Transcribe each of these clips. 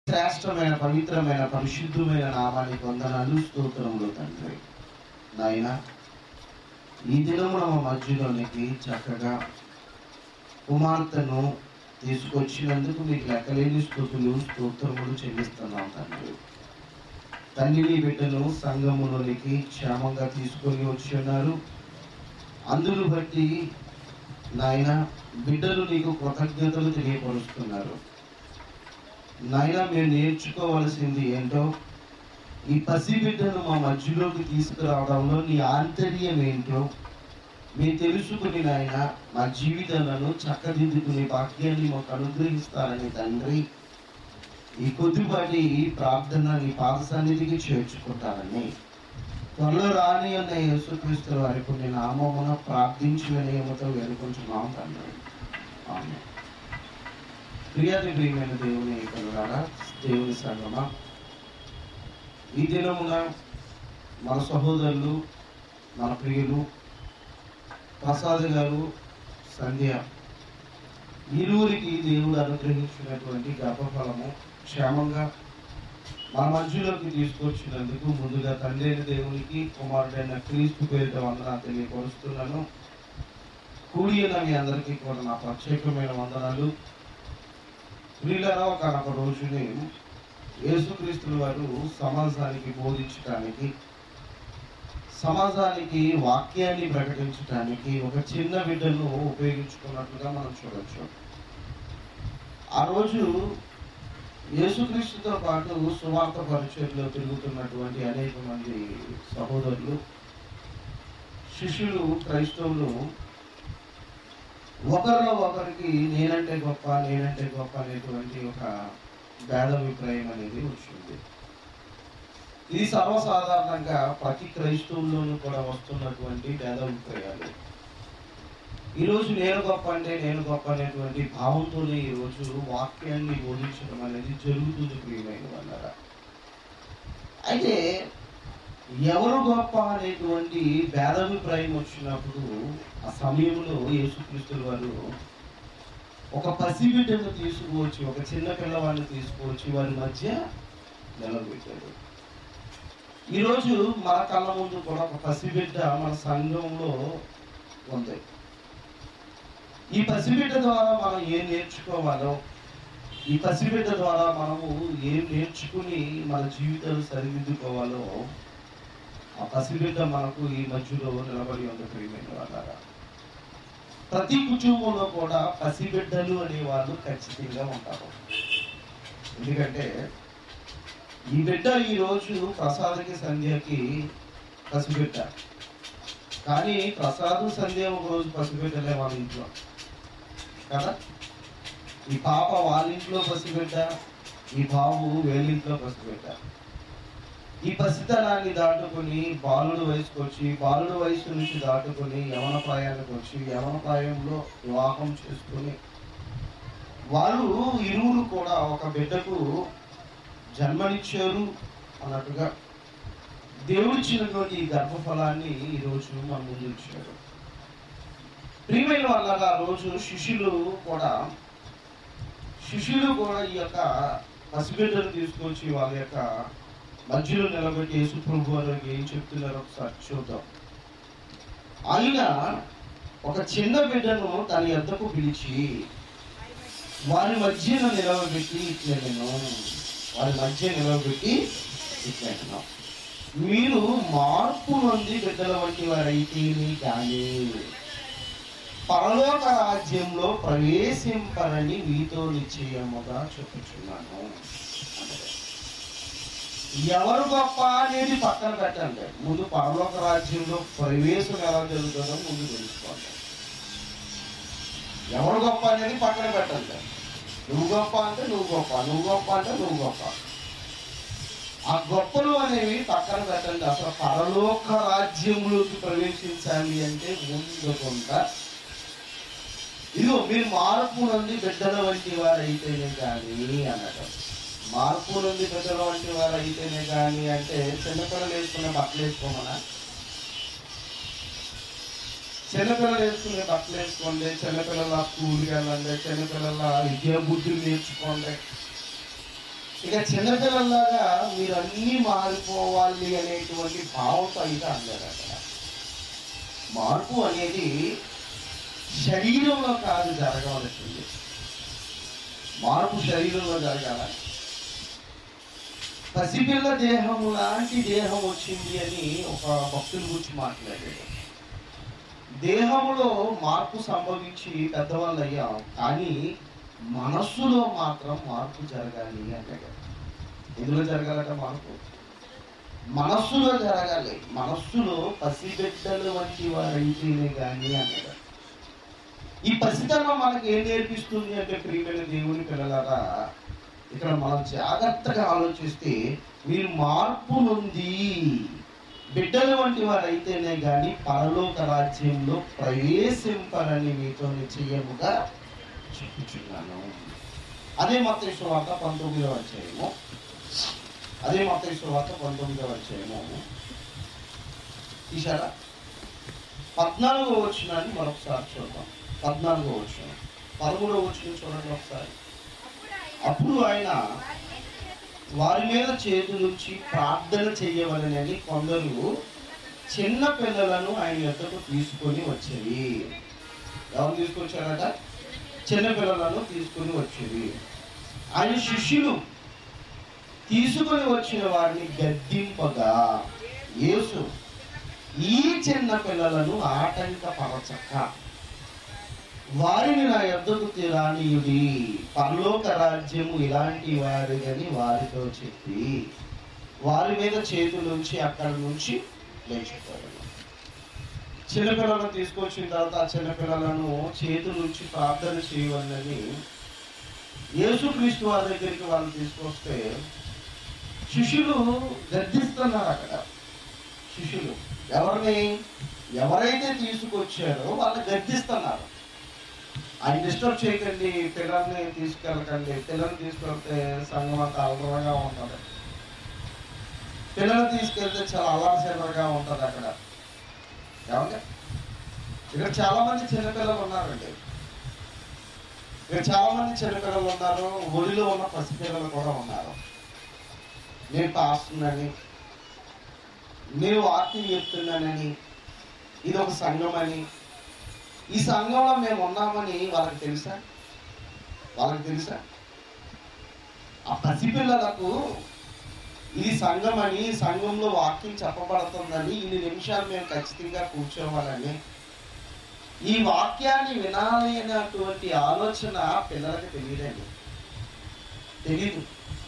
శ్రేష్టమైన పవిత్రమైన పరిశుద్ధమైన నామానికి వందనాలు స్తోత్రములు తండ్రి నాయన ఈ దినమున మా మధ్యలోనికి చక్కగా కుమార్తెను తీసుకొచ్చినందుకు మీకు లెక్కలేని స్థుతులు స్తోత్రములు చెల్లిస్తున్నాం తండ్రి తల్లిని బిడ్డను సంఘములోనికి క్షేమంగా తీసుకొని వచ్చి ఉన్నారు అందును బట్టి నాయన బిడ్డలు నీకు కృతజ్ఞతలు తెలియపరుస్తున్నారు నాయన మేము నేర్చుకోవాల్సింది ఏంటో ఈ పసిబిడ్డను మా మధ్యలోకి తీసుకురావడంలో నీ ఆంతర్యం ఏంటో మీరు తెలుసుకుని నాయన మా జీవితాలను చక్కదిద్దుకునే భాగ్యాన్ని మాకు అనుగ్రహిస్తారని తండ్రి ఈ కొద్దిపాటి ప్రార్థన నీ పాద సన్నిధికి చేర్చుకుంటారని త్వరలో రాని అన్న యేసుక్రీస్తు వారి కొన్ని నామమున ప్రార్థించి వినయముతో వేడుకుంటున్నాం తండ్రి ఆమె ప్రియాది ప్రియమైన దేవుని కలుగారా దేవుని సంగమా ఈ దినమున మన సహోదరులు మన ప్రియులు ప్రసాద్ గారు సంధ్య ఇరువురికి దేవుడు అనుగ్రహించినటువంటి గర్భఫలము క్షేమంగా మన మధ్యలోకి తీసుకొచ్చినందుకు ముందుగా తండ్రి అయిన దేవునికి కుమారుడైన క్రీస్తు పేరిట వందనాలు తెలియపరుస్తున్నాను కూడి ఉన్న మీ అందరికీ కూడా నా ప్రత్యేకమైన వందనాలు ప్రియులరా ఒకనొక రోజుని యేసుక్రీస్తుల వారు సమాజానికి బోధించడానికి సమాజానికి వాక్యాన్ని ప్రకటించడానికి ఒక చిన్న బిడ్డను ఉపయోగించుకున్నట్లుగా మనం చూడొచ్చు ఆ రోజు యేసుక్రీస్తుతో పాటు సువార్త పరిచయంలో తిరుగుతున్నటువంటి అనేక మంది సహోదరులు శిష్యులు క్రైస్తవులు ఒకరిలో ఒకరికి నేనంటే గొప్ప నేనంటే గొప్ప అనేటువంటి ఒక భేదాభిప్రాయం అనేది వచ్చింది ఇది సర్వసాధారణంగా ప్రతి క్రైస్తవుల్లోనూ కూడా వస్తున్నటువంటి భేదాభిప్రాయాలు ఈరోజు నేను గొప్ప అంటే నేను గొప్ప అనేటువంటి భావంతోనే ఈరోజు వాక్యాన్ని బోధించడం అనేది జరుగుతుంది ప్రియమైన వాళ్ళరా అయితే ఎవరు గొప్ప అనేటువంటి భేదాభిప్రాయం వచ్చినప్పుడు ఆ సమయంలో యేసుక్రీస్తుల వారు ఒక పసిబిడ్డను తీసుకువచ్చి ఒక చిన్న పిల్లవాడిని తీసుకువచ్చి వారి మధ్య నిలబెట్టాడు ఈరోజు మన కళ్ళ ముందు కూడా ఒక పసిబిడ్డ మన సంఘంలో ఉంది ఈ పసిబిడ్డ ద్వారా మనం ఏం నేర్చుకోవాలో ఈ పసిబిడ్డ ద్వారా మనము ఏం నేర్చుకుని మన జీవితాలు సరిదిద్దుకోవాలో ఆ పసిబిడ్డ మనకు ఈ మధ్యలో నిలబడి ఉంది ప్రియమైన వాళ్ళారా ప్రతి కుటుంబంలో కూడా పసిబిడ్డలు అనే వాళ్ళు ఖచ్చితంగా ఉంటారు ఎందుకంటే ఈ బిడ్డ ఈ రోజు ప్రసాద్కి సంధ్యకి పసిబిడ్డ కానీ ప్రసాద్ సంధ్య ఒక రోజు పసిబిడ్డలే వాళ్ళ ఇంట్లో కదా ఈ పాప వాళ్ళ ఇంట్లో పసిబిడ్డ ఈ బాబు వేలింట్లో పసిబిడ్డ ఈ పసితనాన్ని దాటుకుని బాలుడు వయసుకు వచ్చి బాలుడు వయసు నుంచి దాటుకుని యవన ప్రాయానికి వచ్చి యవన ప్రాయంలో వివాహం చేసుకుని వాళ్ళు ఇరువురు కూడా ఒక బిడ్డకు జన్మనిచ్చారు అన్నట్టుగా దేవుడిచ్చినటువంటి ఈ గర్భఫలాన్ని ఈరోజు మన ముందు ఇచ్చారు ప్రియమైన వాళ్ళ ఆ రోజు శిష్యులు కూడా శిష్యులు కూడా ఈ యొక్క పసిబిడ్డను తీసుకొచ్చి వాళ్ళ యొక్క మధ్యలో నిలబెట్టి యేసు ప్రభు వారికి ఏం చెప్తున్నారో ఒకసారి చూద్దాం ఆయన ఒక చిన్న బిడ్డను తన ఎద్దకు పిలిచి వారి మధ్యన నిలవబెట్టి ఇట్లనేను వారి మధ్య నిలవబెట్టి ఇట్లనేను మీరు మార్పు నొంది బిడ్డల వంటి వారైతేనే కానీ పరలోక రాజ్యంలో ప్రవేశింపరని మీతో నిశ్చయముగా చెప్పుచున్నాను అన్నది. ఎవరు గొప్ప అనేది పక్కన పెట్టండి ముందు పరలోక రాజ్యంలో ప్రవేశం ఎలా జరుగుతుందో ముందు తెలుసుకోండి ఎవరు గొప్ప అనేది పక్కన పెట్టండి నువ్వు గొప్ప అంటే నువ్వు గొప్ప నువ్వు గొప్ప అంటే నువ్వు గొప్ప ఆ గొప్పలు అనేవి పక్కన పెట్టండి అసలు పరలోక రాజ్యంలోకి ప్రవేశించాలి అంటే ముందు కొంత ఇదిగో మీరు మార్పు నుండి బిడ్డల వంటి వారు అయితేనే కానీ అన్నట్టు మార్పు నుండి బిడ్డల వంటి వారు అయితేనే కానీ అంటే చిన్నపిల్లలు వేసుకునే బట్టలు వేసుకోమనా చిన్నపిల్లలు వేసుకునే బట్టలు వేసుకోండి చిన్నపిల్లల స్కూల్కి వెళ్ళండి చిన్నపిల్లల విద్యా బుద్ధులు నేర్చుకోండి ఇక చిన్నపిల్లల్లాగా మీరు అన్నీ మారిపోవాలి అనేటువంటి భావంతో అయితే అన్నారు అక్కడ మార్పు అనేది శరీరంలో కాదు జరగవలసింది మార్పు శరీరంలో జరగాల పసిపిల్ల దేహము లాంటి దేహం వచ్చింది అని ఒక భక్తుల గురించి మాట్లాడాడు దేహములో మార్పు సంభవించి పెద్దవాళ్ళు అయ్యాం కానీ మనస్సులో మాత్రం మార్పు జరగాలి అన్నాడు ఎందులో జరగాలట మార్పు మనస్సులో జరగాలి మనస్సులో పసిబిడ్డలు వంటి వారైతేనే కానీ అన్నాడు ఈ పసితనం మనకి ఏం నేర్పిస్తుంది అంటే ప్రియమైన దేవుని పిల్లలారా ఇక్కడ మనం జాగ్రత్తగా ఆలోచిస్తే మీరు మార్పు నుండి బిడ్డల వంటి వారైతేనే కానీ పరలోక రాజ్యంలో ప్రవేశింపరని మీతో నిశ్చయముగా చెప్పుచున్నాను అదే మత వార్త పంతొమ్మిదవ అధ్యాయము అదే మత వార్త పంతొమ్మిదవ అధ్యాయము తీశారా పద్నాలుగో వచ్చినాన్ని మరొకసారి చూద్దాం పద్నాలుగో వచ్చిన పదమూడవ వచ్చిన చూడండి ఒకసారి అప్పుడు ఆయన వారి మీద చేతులుంచి ప్రార్థన చేయవలనని కొందరు చిన్న పిల్లలను ఆయన ఎద్దకు తీసుకొని వచ్చేవి ఎవరు తీసుకొచ్చారట చిన్న పిల్లలను తీసుకొని వచ్చేవి ఆయన శిష్యులు తీసుకొని వచ్చిన వారిని గద్దింపగా యేసు ఈ చిన్న పిల్లలను ఆటంకపరచక వారిని నా యొద్దకు రానియుడి పరలోక రాజ్యము ఇలాంటి వారిదని వారితో చెప్పి వారి మీద చేతుల నుంచి అక్కడి నుంచి లేచిపోయాడు చిన్నపిల్లలను తీసుకొచ్చిన తర్వాత ఆ చిన్నపిల్లలను చేతుల నుంచి ప్రార్థన చేయవలని యేసుక్రీస్తు వారి దగ్గరికి వాళ్ళు తీసుకొస్తే శిష్యులు గద్దిస్తున్నారు అక్కడ శిష్యులు ఎవరిని ఎవరైతే తీసుకొచ్చారో వాళ్ళు గద్దిస్తున్నారు ఆయన డిస్టర్బ్ చేయకండి పిల్లల్ని తీసుకెళ్ళకండి పిల్లల్ని తీసుకెళ్తే సంఘం అంతా అలరగా ఉంటుంది పిల్లల్ని తీసుకెళ్తే చాలా అల్లరసెల్లరగా ఉంటుంది అక్కడ ఏమంటే ఇక్కడ చాలా మంది చిన్నపిల్లలు ఉన్నారండి ఇక్కడ చాలా మంది చిన్నపిల్లలు ఉన్నారు ఒడిలో ఉన్న పసిపిల్లలు కూడా ఉన్నారు నేను పాస్తున్నానని నేను వాక్యం చెప్తున్నానని ఇది ఒక సంఘం అని ఈ సంఘంలో మేము ఉన్నామని వాళ్ళకి తెలుసా వాళ్ళకి తెలుసా ఆ పసిపిల్లలకు ఇది సంఘం అని సంఘంలో వాక్యం చెప్పబడుతుందని ఇన్ని నిమిషాలు మేము ఖచ్చితంగా కూర్చోవాలని ఈ వాక్యాన్ని వినాలి అనేటువంటి ఆలోచన పిల్లలకు తెలియదండి తెలీదు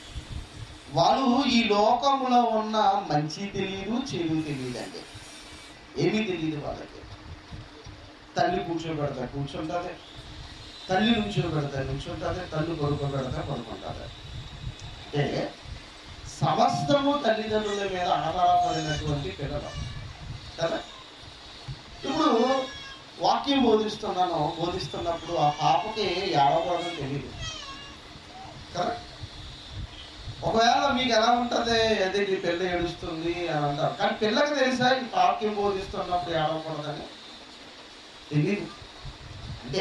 వాళ్ళు ఈ లోకంలో ఉన్న మంచి తెలియదు చెడు తెలియదండి ఏమీ తెలియదు వాళ్ళకి తల్లి కూర్చోబెడతా కూర్చుంటుంది తల్లి నుంచోబెడతా నుంచుంటుంది తల్లి పడుకోబెడతా పడుకుంటుంది అంటే సమస్తము తల్లిదండ్రుల మీద ఆధారపడినటువంటి పిల్లలు కదా ఇప్పుడు వాక్యం బోధిస్తున్నాను బోధిస్తున్నప్పుడు ఆ పాపకి ఏడవడం తెలియదు కదా ఒకవేళ మీకు ఎలా ఉంటుంది అదే నీ పిల్ల ఏడుస్తుంది అని అంటారు కానీ పిల్లకి తెలుసా ఈ వాక్యం బోధిస్తున్నప్పుడు ఏడవకూడదని తెలియదు అంటే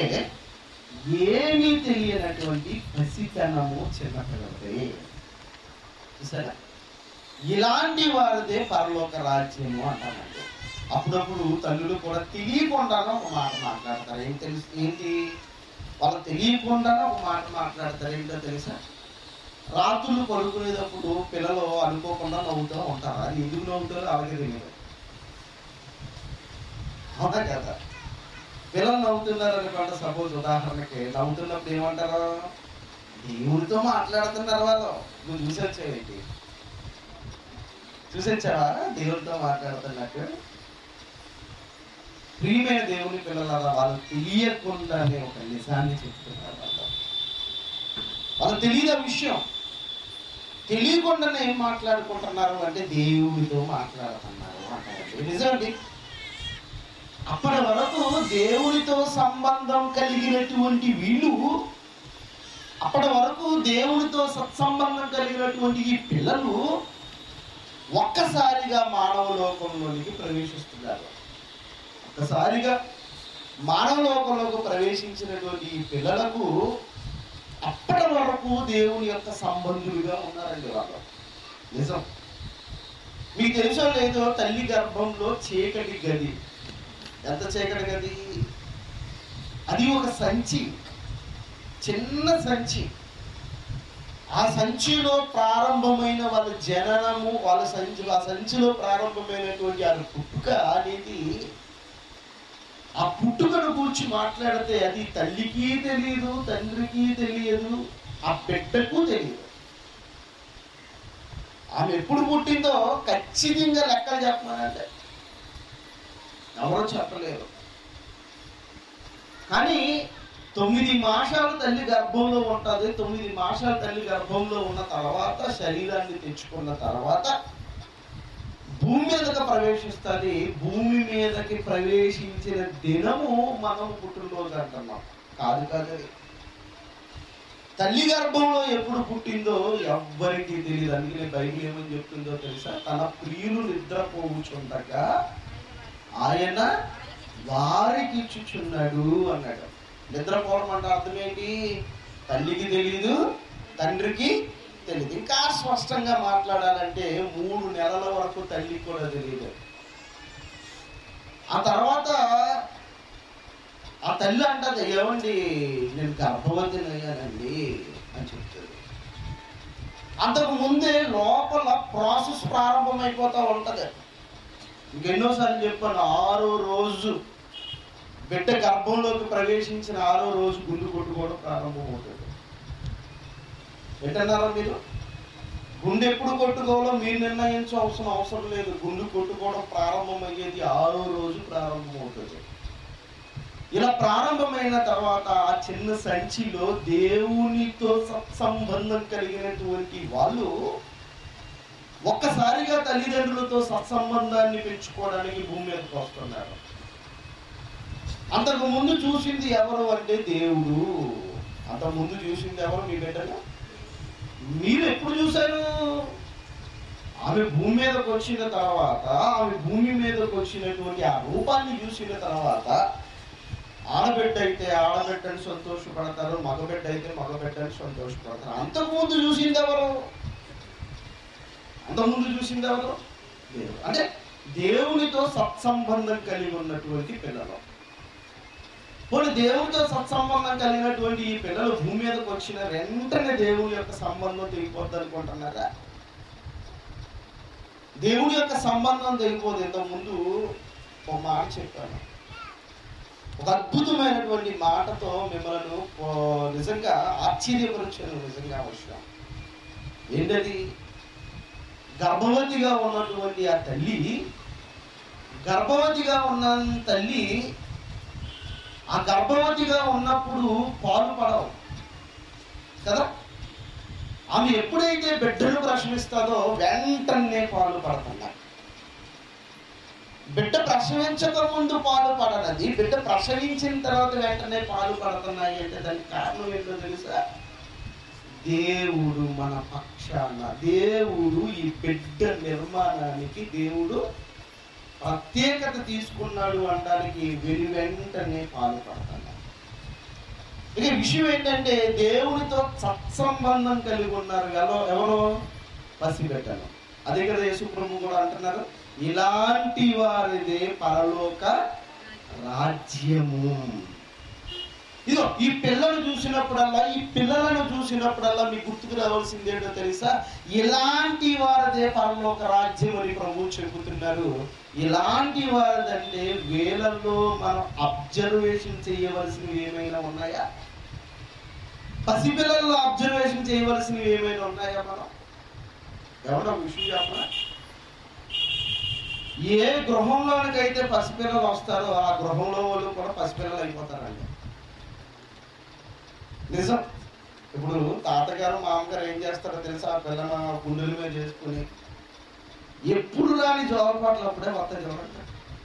ఏమీ తెలియనటువంటి పసితనము చిన్నపిల్లలదే చూసారా ఇలాంటి వారిదే పరలోక రాజ్యము అంటామండి అప్పుడప్పుడు తల్లులు కూడా తెలియకుండానే ఒక మాట మాట్లాడతారు ఏం తెలుసు ఏంటి వాళ్ళు తెలియకుండానే ఒక మాట మాట్లాడతారు ఏంటో తెలుసా రాత్రులు పడుకునేటప్పుడు పిల్లలు అనుకోకుండా నవ్వుతూ ఉంటారు అది ఎందుకు నవ్వుతారో అలాగే తెలియదు అవునా కదా పిల్లలు నవ్వుతున్నారు అనుకోండి సపోజ్ ఉదాహరణకి నవ్వుతున్నప్పుడు ఏమంటారు దేవుడితో మాట్లాడుతున్నారు వాళ్ళు నువ్వు చూసొచ్చావేంటి చూసొచ్చావా దేవుడితో మాట్లాడుతున్నట్టు ప్రియమైన దేవుని పిల్లల వాళ్ళు తెలియకుండానే ఒక నిజాన్ని చెప్తున్నారు వాళ్ళు వాళ్ళు తెలియదు ఆ విషయం తెలియకుండానే ఏం మాట్లాడుకుంటున్నారు అంటే దేవుడితో మాట్లాడుతున్నారు అంటారు నిజమండి అప్పటి వరకు దేవుడితో సంబంధం కలిగినటువంటి వీళ్ళు అప్పటి వరకు దేవుడితో సత్సంబంధం కలిగినటువంటి ఈ పిల్లలు ఒక్కసారిగా మానవ లోకంలోనికి ప్రవేశిస్తున్నారు ఒక్కసారిగా మానవ లోకంలోకి ప్రవేశించినటువంటి ఈ పిల్లలకు అప్పటి వరకు దేవుని యొక్క సంబంధులుగా ఉన్నారండి వాళ్ళు నిజం మీకు తెలుసో లేదో తల్లి గర్భంలో చీకటి గది ఎంత చీకటి గది అది ఒక సంచి చిన్న సంచి ఆ సంచిలో ప్రారంభమైన వాళ్ళ జననము వాళ్ళ సంచి ఆ సంచిలో ప్రారంభమైనటువంటి ఆ పుట్టుక అనేది ఆ పుట్టుకను కూర్చి మాట్లాడితే అది తల్లికి తెలియదు తండ్రికి తెలియదు ఆ బిడ్డకు తెలియదు ఆమె ఎప్పుడు పుట్టిందో ఖచ్చితంగా లెక్కలు చెప్పమనంటే ఎవరో చెప్పలేరు కానీ తొమ్మిది మాసాలు తల్లి గర్భంలో ఉంటుంది తొమ్మిది మాసాలు తల్లి గర్భంలో ఉన్న తర్వాత శరీరాన్ని తెచ్చుకున్న తర్వాత భూమి మీదకి ప్రవేశిస్తుంది భూమి మీదకి ప్రవేశించిన దినము మనం పుట్టినరోజు అంటున్నాం కాదు కాదు అది. తల్లి గర్భంలో ఎప్పుడు పుట్టిందో ఎవ్వరికి తెలియదు అందుకనే బైబిల్ ఏమని చెప్తుందో తెలుసా తన ప్రియులు నిద్రపోవుచుండగా ఆయన వారికి ఇచ్చుచున్నాడు అన్నాడు నిద్రపోవడం అంటే అర్థం ఏంటి తల్లికి తెలియదు తండ్రికి తెలియదు ఇంకా స్పష్టంగా మాట్లాడాలంటే మూడు నెలల వరకు తల్లికి కూడా తెలియదు ఆ తర్వాత ఆ తల్లి అంటది ఏమండి నేను గర్భవతిని అయ్యానండి అని చెప్తుంది అంతకు ముందే లోపల ప్రాసెస్ ప్రారంభమైపోతా ఉంటది ఇంకెన్నోసార్లు చెప్పాను ఆరో రోజు బిడ్డ గర్భంలోకి ప్రవేశించిన ఆరో రోజు గుండు కొట్టుకోవడం ప్రారంభమవుతుంది ఏంటన్నారా మీరు గుండె ఎప్పుడు కొట్టుకోవాలో మీరు నిర్ణయించవలసిన అవసరం లేదు గుండు కొట్టుకోవడం ప్రారంభమయ్యేది ఆరో రోజు ప్రారంభమవుతుంది ఇలా ప్రారంభమైన తర్వాత ఆ చిన్న సంచిలో దేవునితో సత్సంబంధం కలిగినటువంటి వాళ్ళు ఒక్కసారిగా తల్లిదండ్రులతో సత్సంబంధాన్ని పెంచుకోవడానికి భూమి మీదకి వస్తున్నారు అంతకు ముందు చూసింది ఎవరు అంటే దేవుడు అంతకు ముందు చూసింది ఎవరు మీ బిడ్డలు మీరు ఎప్పుడు చూశారు ఆమె భూమి మీదకి వచ్చిన తర్వాత ఆమె భూమి మీదకి వచ్చినటువంటి ఆ రూపాన్ని చూసిన తర్వాత ఆడబిడ్డ అయితే ఆడబిడ్డని సంతోషపడతారు మగబిడ్డ అయితే మగబిడ్డని సంతోషపడతారు అంతకుముందు చూసింది ఎవరు అంతకుముందు చూసింది ఎవరు దేవుడు అంటే దేవునితో సత్సంబంధం కలిగి ఉన్నటువంటి పిల్లలు పోనీ దేవునితో సత్సంబంధం కలిగినటువంటి ఈ పిల్లలు భూమి మీదకి వచ్చిన వెంటనే దేవుని యొక్క సంబంధం తెగిపోద్ది అనుకుంటున్నారా దేవుని యొక్క సంబంధం తెగిపోదు ఇంతకుముందు ఒక మాట చెప్పాను ఒక అద్భుతమైనటువంటి మాటతో మిమ్మల్ని ఓ, నిజంగా ఆశ్చర్యపరిచాను నిజంగా విషయం ఏంటది గర్భవతిగా ఉన్నటువంటి ఆ తల్లి గర్భవతిగా ఉన్న తల్లి ఆ గర్భవతిగా ఉన్నప్పుడు పాలు పడవు కదా ఆమె ఎప్పుడైతే బిడ్డను ప్రశ్నిస్తుందో వెంటనే పాలు పడుతున్నాయి బిడ్డ ప్రసవించక ముందు పాలు పడనది బిడ్డ ప్రసవించిన తర్వాత వెంటనే పాలు పడుతున్నాయి అంటే దానికి కారణం ఏంటో తెలుసా దేవుడు మన పక్షాన దేవుడు ఈ బిడ్డ నిర్మాణానికి దేవుడు ప్రత్యేకత తీసుకున్నాడు అనడానికి వెను వెంటనే పాలు పడుతున్నాయి ఇక విషయం ఏంటంటే దేవునితో సత్సంబంధం కలిగి ఉన్నారు ఎవరో ఎవరో పసిబిడ్డలు అదే కదా యేసుప్రభు కూడా అంటున్నారు ఇలాంటి వారిదే పరలోక రాజ్యము ఇదో ఈ పిల్లలు చూసినప్పుడల్లా ఈ పిల్లలను చూసినప్పుడల్లా మీకు గుర్తుకు రావాల్సింది ఏంటో తెలుసా ఇలాంటి వారిదే పరలోక రాజ్యం అని ప్రభు చెబుతున్నారు ఇలాంటి వారిదంటే వేలల్లో మనం అబ్జర్వేషన్ చేయవలసినవి ఏమైనా ఉన్నాయా పసిపిల్లల్లో అబ్జర్వేషన్ చేయవలసినవి ఏమైనా ఉన్నాయా మనం ఎవరో విషయం చెప్పనా ఏ గృహంలోనికైతే పసిపిల్లలు వస్తారో ఆ గృహంలో వాళ్ళు కూడా పసిపిల్లలు అయిపోతారండి నిజం ఇప్పుడు తాతగారు మామగారు ఏం చేస్తారో తెలుసా ఆ పిల్లను గుండెల మీద చేసుకుని ఎప్పుడు రాని జోల పాటలు అప్పుడే వస్తాయి చూడండి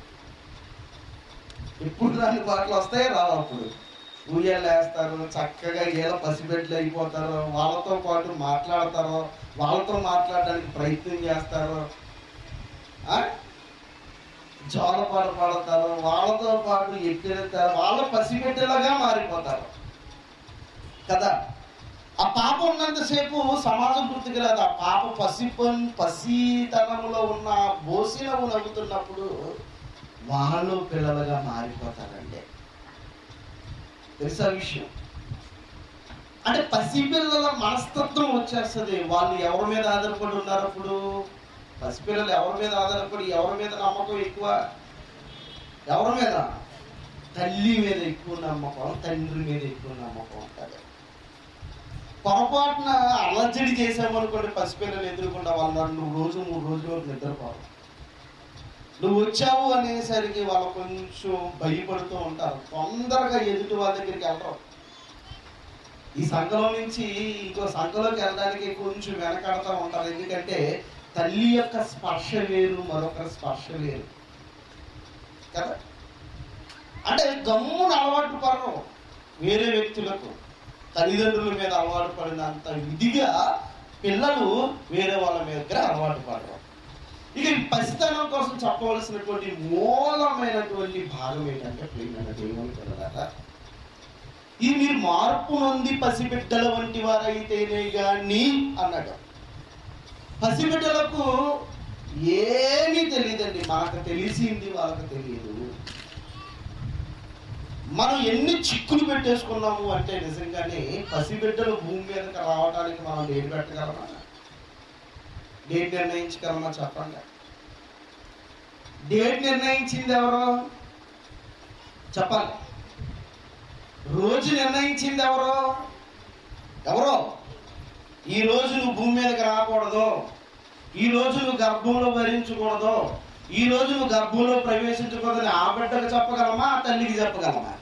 ఎప్పుడు రాని పాటలు వస్తాయి రావు అప్పుడు ఊయలు వేస్తారు చక్కగా ఏదో పసిబెట్లు అయిపోతారు వాళ్ళతో పాటు మాట్లాడతారు వాళ్ళతో మాట్లాడడానికి ప్రయత్నం చేస్తారు ఆ? జోలపాట పాడతారు వాళ్ళతో పాటు ఎక్కిరెత్తారు వాళ్ళ పసిబిడ్డలుగా మారిపోతారు కదా ఆ పాప ఉన్నంతసేపు సమాజం గుర్తుకు రాదు ఆ పాప పసిపన్ పసితనంలో ఉన్న బోసినవు నవ్వుతున్నప్పుడు వాళ్ళు పిల్లలుగా మారిపోతారండి తెలుసా విషయం అంటే పసిపిల్లల మనస్తత్వం వచ్చేస్తుంది వాళ్ళు ఎవరి మీద ఆధారపడి ఉన్నారు అప్పుడు పసిపిల్లలు ఎవరి మీద ఆధారపడి ఎవరి మీద నమ్మకం ఎక్కువ ఎవరి మీద తల్లి మీద ఎక్కువ నమ్మకం తండ్రి మీద ఎక్కువ నమ్మకం ఉంటుంది పొరపాటున అలజడి చేసామనుకోండి పసిపిల్లలు ఎదురుకుండా వాళ్ళు నన్ను నువ్వు రోజు మూడు రోజుల వరకు నిద్రపోవు నువ్వు వచ్చావు అనేసరికి వాళ్ళు కొంచెం భయపడుతూ ఉంటారు తొందరగా ఎదుటి వాళ్ళ దగ్గరికి వెళ్ళరు ఈ సంఘంలో నుంచి ఇంకో సంఘంలోకి వెళ్ళడానికి కొంచెం వెనకాడుతూ ఉంటారు ఎందుకంటే తల్లి యొక్క స్పర్శ వేరు మరొక స్పర్శ వేరు కదా అంటే గమ్మున అలవాటు పడరు వేరే వ్యక్తులకు తల్లిదండ్రుల మీద అలవాటు పడినంత విధిగా పిల్లలు వేరే వాళ్ళ మీద అలవాటు పడరు ఇక ఈ పసితనం కోసం చెప్పవలసినటువంటి మూలమైనటువంటి భాగం ఏంటంటే ప్రియమైన దేవుని పిల్లలారా ఈ మీరు మార్పు నొంది పసిబిడ్డల వంటి వారైతేనే గాని అన్నాడు పసిబిడ్డలకు ఏమీ తెలియదండి మనకు తెలిసింది వాళ్ళకి తెలియదు మనం ఎన్ని చిక్కులు పెట్టేసుకున్నాము అంటే నిజంగానే పసిబిడ్డలు భూమి మీదకి రావడానికి మనం డేట్ పెట్టగలమా డేట్ నిర్ణయించగలమా చెప్పండి డేట్ నిర్ణయించింది ఎవరు చెప్పాలి రోజు నిర్ణయించింది ఎవరు ఎవరో ఈ రోజు నువ్వు భూమి మీదకి రాకూడదు ఈ రోజు నువ్వు గర్భంలో భరించకూడదు ఈ రోజు నువ్వు గర్భంలో ప్రవేశించకూడదని ఆ బిడ్డకు చెప్పగలమా ఆ తల్లికి చెప్పగలమా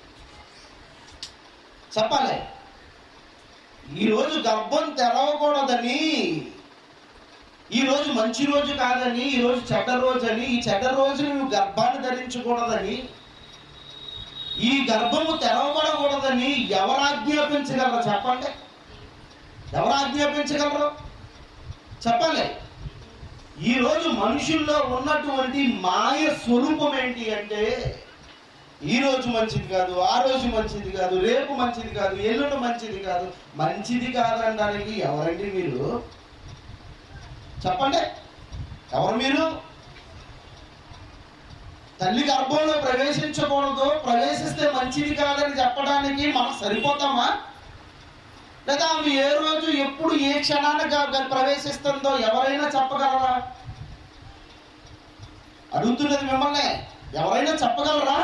చెప్పాలి ఈ రోజు గర్భం తెరవకూడదని ఈ రోజు మంచి రోజు కాదని ఈ రోజు చెడ్డ రోజు అని ఈ చెడ్డ రోజు నువ్వు గర్భాన్ని ధరించకూడదని ఈ గర్భము తెరవబడకూడదని ఎవరు ఆజ్ఞాపించగలరు చెప్పండి ఎవరు ఆజ్ఞాపించగలరు చెప్పాలి ఈ రోజు మనుషుల్లో ఉన్నటువంటి మాయ స్వరూపం ఏంటి అంటే ఈ రోజు మంచిది కాదు ఆ రోజు మంచిది కాదు రేపు మంచిది కాదు ఎల్లుండి మంచిది కాదు మంచిది కాదనడానికి ఎవరండి మీరు చెప్పండి ఎవరు మీరు తల్లి గర్భంలో ప్రవేశించకూడదు ప్రవేశిస్తే మంచిది కాదని చెప్పడానికి మనం సరిపోతామా లేదా ఆమె ఏ రోజు ఎప్పుడు ఏ క్షణాన గ- గ- ప్రవేశిస్తుందో ఎవరైనా చెప్పగలరా అడుగుతున్నది మిమ్మల్ని ఎవరైనా చెప్పగలరా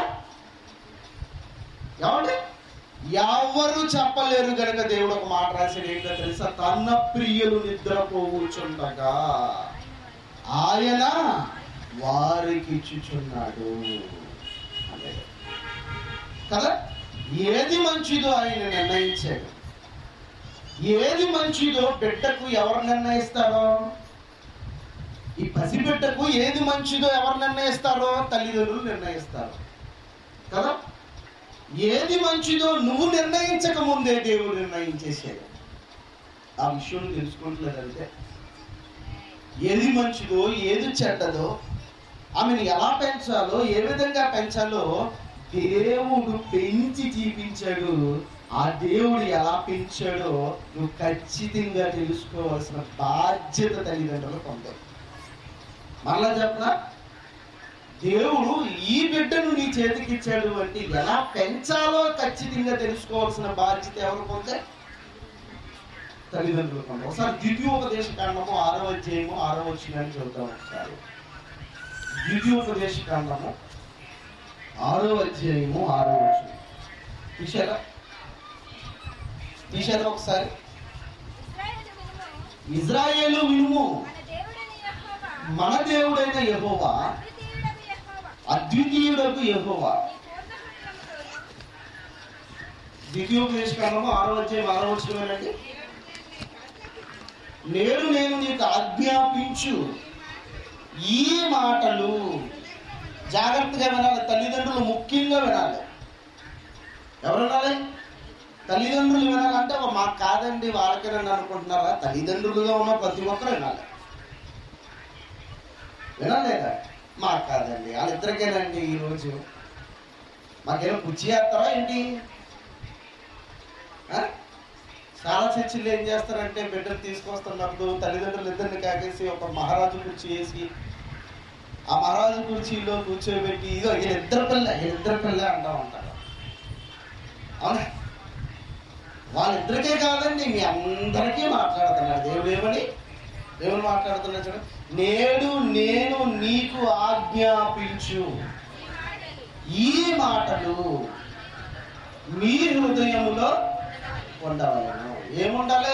ఏమండి ఎవరు చెప్పలేరు గనుక దేవుడు ఒక మాట రాశాడు ఏంటో తెలుసా తన ప్రియులు నిద్రపోవుచుండగా ఆయన వారికి ఇచ్చుచున్నాడు అనేది. కదా ఏది మంచిదో ఆయన నిర్ణయించాడు ఏది మంచిదో బిడ్డకు ఎవరు నిర్ణయిస్తారో ఈ పసిబిడ్డకు ఏది మంచిదో ఎవరు నిర్ణయిస్తారో తల్లిదండ్రులు నిర్ణయిస్తారు కదా ఏది మంచిదో నువ్వు నిర్ణయించక ముందే దేవుడు నిర్ణయించేసాడు ఆ విషయం తెలుసుకుంటలేదంటే ఏది మంచిదో ఏది చెడ్డదో ఆమెను ఎలా పెంచాలో ఏ విధంగా పెంచాలో దేవుడు పెంచి చూపించాడు ఆ దేవుడు ఎలా పెంచాడో నువ్వు ఖచ్చితంగా తెలుసుకోవాల్సిన బాధ్యత తల్లిదండ్రులకు ఉంది మరలా చెప్పనా దేవుడు ఈ బిడ్డను నీ చేతికి ఇచ్చాడు అంటే ఎలా పెంచాలో ఖచ్చితంగా తెలుసుకోవాల్సిన బాధ్యత ఎవరికి ఉంది తల్లిదండ్రులకు ఉంది ఒకసారి ద్వితీయోపదేశ కాండము ఆరో అధ్యాయము ఆరో వచ్చిందని చూద్దాం ఒకసారి ద్వితీయోపదేశ కాండము ఆరో అధ్యాయము ఆరో వచ్చిన తీశారా తీశారా ఒకసారి ఇశ్రాయేలు ఇజ్రాయేలు వినుము. వినుము మన దేవుడైన యెహోవా, మన దేవుడైన యెహోవా అద్వితీయుడకు యెహోవా, అద్వితీయుడకు యెహోవా నీ పూర్ణ హృదయముతోను, ద్వితీయోపదేశ కాండము ఆరో అధ్యాయం ఆరో వచ్చినవేనండి నేడు నేను నీకు ఆజ్ఞాపించు ఈ మాటలు జాగ్రత్తగా వినాలి తల్లిదండ్రులు ముఖ్యంగా వినాలి ఎవరు వినాలి తల్లిదండ్రులు వినాలంటే "ఓ, మాకు కాదండి వాళ్ళకేనండి అనుకుంటున్నారా తల్లిదండ్రులుగా ఉన్న ప్రతి ఒక్కరు వినాలి వినలేదా మాకు కాదండి వాళ్ళిద్దరికేనండి ఈరోజు మాకేమో కుర్చీ వేస్తారా ఏంటి ఆ? చాలా చర్చిలు ఏం చేస్తారంటే బిడ్డలు తీసుకొస్తున్నప్పుడు తల్లిదండ్రులు ఇద్దరిని కాకేసి ఒక మహారాజు కుర్చీ వేసి ఆ మహారాజు కుర్చీలో కూర్చోబెట్టి ఇదో ఇద్దరు పిల్ల ఇద్దరు పిల్ల అంటా ఉంటారు అవునా వాళ్ళిద్దరికే కాదండి మీ అందరికీ మాట్లాడుతున్నాడు దేవుడు ఏమని దేవుడు మాట్లాడుతున్నాడు చూడండి నేడు నేను నీకు ఆజ్ఞాపించు ఈ మాటలు మీ హృదయములో ఉండవలను ఏముండాలి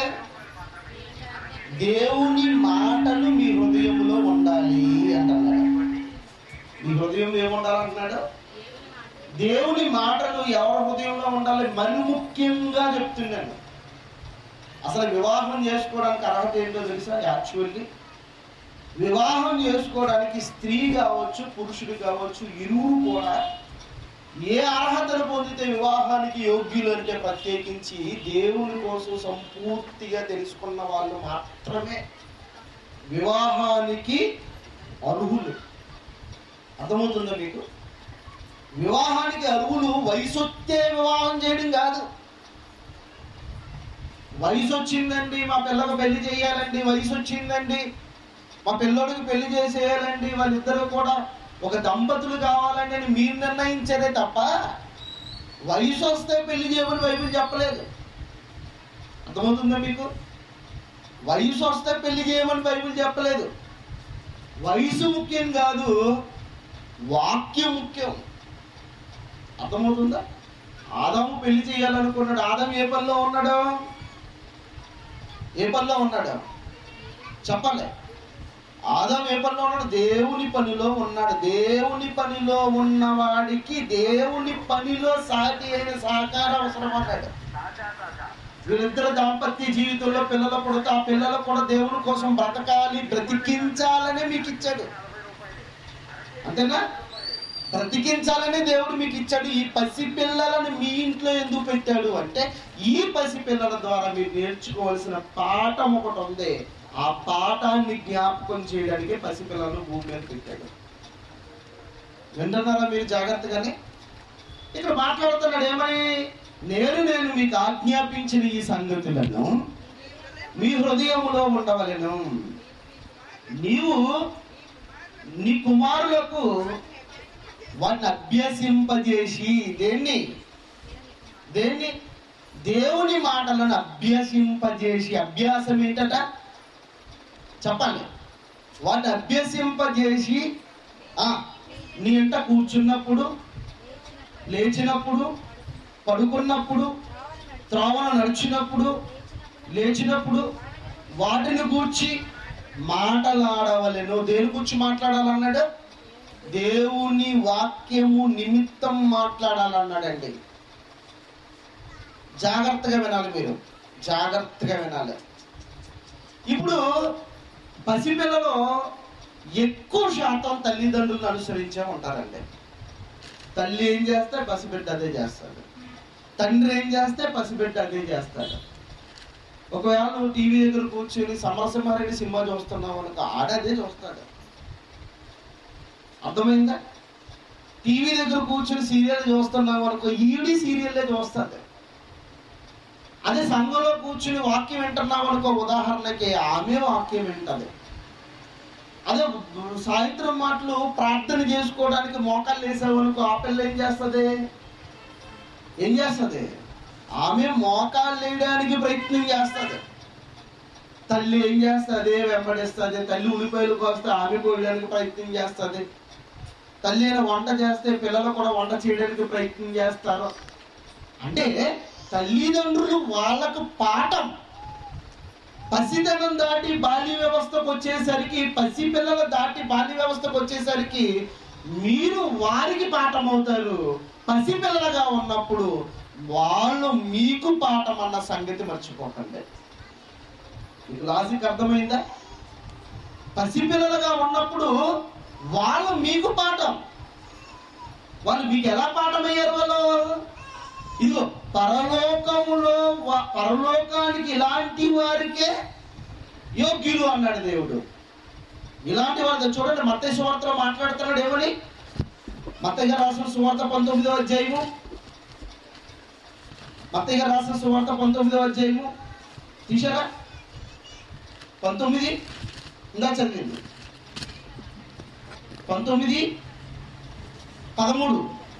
దేవుని మాటలు మీ హృదయంలో ఉండాలి అంటున్నాడు మీ హృదయం ఏముండాలంటున్నాడు దేవుని మాటలు ఎవరి హృదయంలో ఉండాలి మరి ముఖ్యంగా చెప్తున్నాను అసలు వివాహం చేసుకోవడానికి అర్హత ఏంటో తెలుసా యాక్చువల్లీ వివాహం చేసుకోవడానికి స్త్రీ కావచ్చు పురుషుడు కావచ్చు ఇరువురు కూడా ఏ అర్హతను పొందితే వివాహానికి యోగ్యులు అంటే ప్రత్యేకించి దేవుని కోసం సంపూర్తిగా తెలుసుకున్న వాళ్ళు మాత్రమే వివాహానికి అర్హులు అర్థమవుతుందా మీకు వివాహానికి అర్హులు వయసొత్తే వివాహం చేయడం కాదు వయసు వచ్చిందండి మా పిల్లకు పెళ్లి చేయాలండి వయసు వచ్చిందండి మా పిల్లోడికి పెళ్లి చేసేయాలండి వాళ్ళిద్దరూ కూడా ఒక దంపతులు కావాలండి అని మీరు నిర్ణయించారే తప్ప వయసు వస్తే పెళ్లి చేయమని బైబిల్ చెప్పలేదు అర్థమవుతుందా మీకు వయసు వస్తే పెళ్లి చేయమని బైబిల్ చెప్పలేదు వయసు ముఖ్యం కాదు వాక్యం ముఖ్యం అర్థమవుతుందా ఆదాము పెళ్లి చేయాలనుకున్నాడు ఆదాము ఏ పనిలో ఉన్నాడు ఏ పనిలో ఉన్నాడు చెప్పలే ఆదాం ఏ పనిలో ఉన్నాడు దేవుని పనిలో ఉన్నాడు దేవుని పనిలో ఉన్నవాడికి దేవుని పనిలో సాటి అయిన సహకారం అవసరం అన్నాడు వీళ్ళిద్దరు దాంపత్య జీవితంలో పిల్లలు పుడతా ఆ పిల్లలు కూడా దేవుని కోసం బ్రతకాలి బ్రతికించాలని మీకు ఇచ్చాడు అంతేనా బ్రతికించాలని దేవుడు మీకు ఇచ్చాడు ఈ పసి పిల్లలను మీ ఇంట్లో ఎందుకు పెట్టాడు అంటే ఈ పసి పిల్లల ద్వారా మీరు నేర్చుకోవాల్సిన పాఠం ఒకటి ఉంది ఆ పాఠాన్ని జ్ఞాపకం చేయడానికి పసి పిల్లలను భూమి మీద పెట్టాడు వింటున్నారా మీరు జాగ్రత్తగానే ఇక్కడ మాట్లాడుతున్నాడు ఏమని నేను నేను మీకు ఆజ్ఞాపించిన ఈ సంగతులను మీ హృదయములో ఉండవలెను నీవు నీ కుమారులకు వాటిని అభ్యసింపజేసి దేన్ని దేన్ని దేవుని మాటలను అభ్యసింపజేసి అభ్యాసం ఏంటట చెప్పండి వాటిని అభ్యసింపజేసి ఆ, నీ ఇంట కూర్చున్నప్పుడు లేచినప్పుడు పడుకున్నప్పుడు త్రోవన నడిచినప్పుడు లేచినప్పుడు వాటిని గూర్చి మాటలాడవలెను దేని గురించి మాట్లాడాలన్నాడు దేవుని వాక్యము నిమిత్తం మాట్లాడాలన్నాడండి జాగ్రత్తగా వినాలి మీరు జాగ్రత్తగా వినాలి ఇప్పుడు పసిపిల్లలు ఎక్కువ శాతం తల్లిదండ్రులను అనుసరించే ఉంటారండి తల్లి ఏం చేస్తే పసిబిడ్డ అదే చేస్తాడు తండ్రి ఏం చేస్తే పసిబిడ్డ అదే చేస్తాడు ఒకవేళ నువ్వు టీవీ దగ్గర కూర్చొని సమరసింహారెడ్డి సినిమా చూస్తున్నావు అనుకో ఆడ అదే చూస్తాడు అర్థమైందా టీవీ దగ్గర కూర్చొని సీరియల్ చూస్తున్నావు అనుకో ఈడి సీరియల్లే చూస్తాడు అదే సంఘంలో కూర్చుని వాక్యం వింటున్నావు అనుకో ఉదాహరణకి ఆమె వాక్యం వింటది అదే సాయంత్రం మాటలు ప్రార్థన చేసుకోవడానికి మోకాళ్ళు వేసావు అనుకో ఆ పిల్ల ఏం చేస్తుంది ఏం చేస్తుంది ఆమె మోకాళ్ళు వేయడానికి ప్రయత్నం చేస్తుంది తల్లి ఏం చేస్తుంది వెంబడిస్తుంది తల్లి ఉల్లిపాయలు కోస్తే ఆమె కోయడానికి ప్రయత్నం చేస్తుంది తల్లి అయినా వంట చేస్తే పిల్లలు కూడా వంట చేయడానికి ప్రయత్నం చేస్తారు అంటే తల్లిదండ్రులు వాళ్ళకు పాఠం పసితనం దాటి బాల్య వ్యవస్థకు వచ్చేసరికి పసి పిల్లలు దాటి బాల్య వ్యవస్థకు వచ్చేసరికి మీరు వారికి పాఠం అవుతారు పసిపిల్లలుగా ఉన్నప్పుడు వాళ్ళు మీకు పాఠం అన్న సంగతి మర్చిపోకండి మీకు లాజిక్ అర్థమైందా పసిపిల్లలుగా ఉన్నప్పుడు వాళ్ళు మీకు పాఠం వాళ్ళు మీకు ఎలా పాఠం అయ్యారు వాళ్ళు ఇదిగో పరలోకములో వా- పరలోకానికి ఇలాంటి వారికే యోగ్యులు అన్నాడు దేవుడు ఇలాంటి వారు చూడండి మత్తయి సువార్తలో మాట్లాడుతున్నాడు ఏమని మత్తయ్య గారు రాసిన సువార్త పంతొమ్మిదవ అధ్యాయము మత్తయ్య గారు రాసిన సువార్త పంతొమ్మిదవ అధ్యాయము తీసారా పంతొమ్మిది ఇందా చదివింది పంతొమ్మిది పదమూడు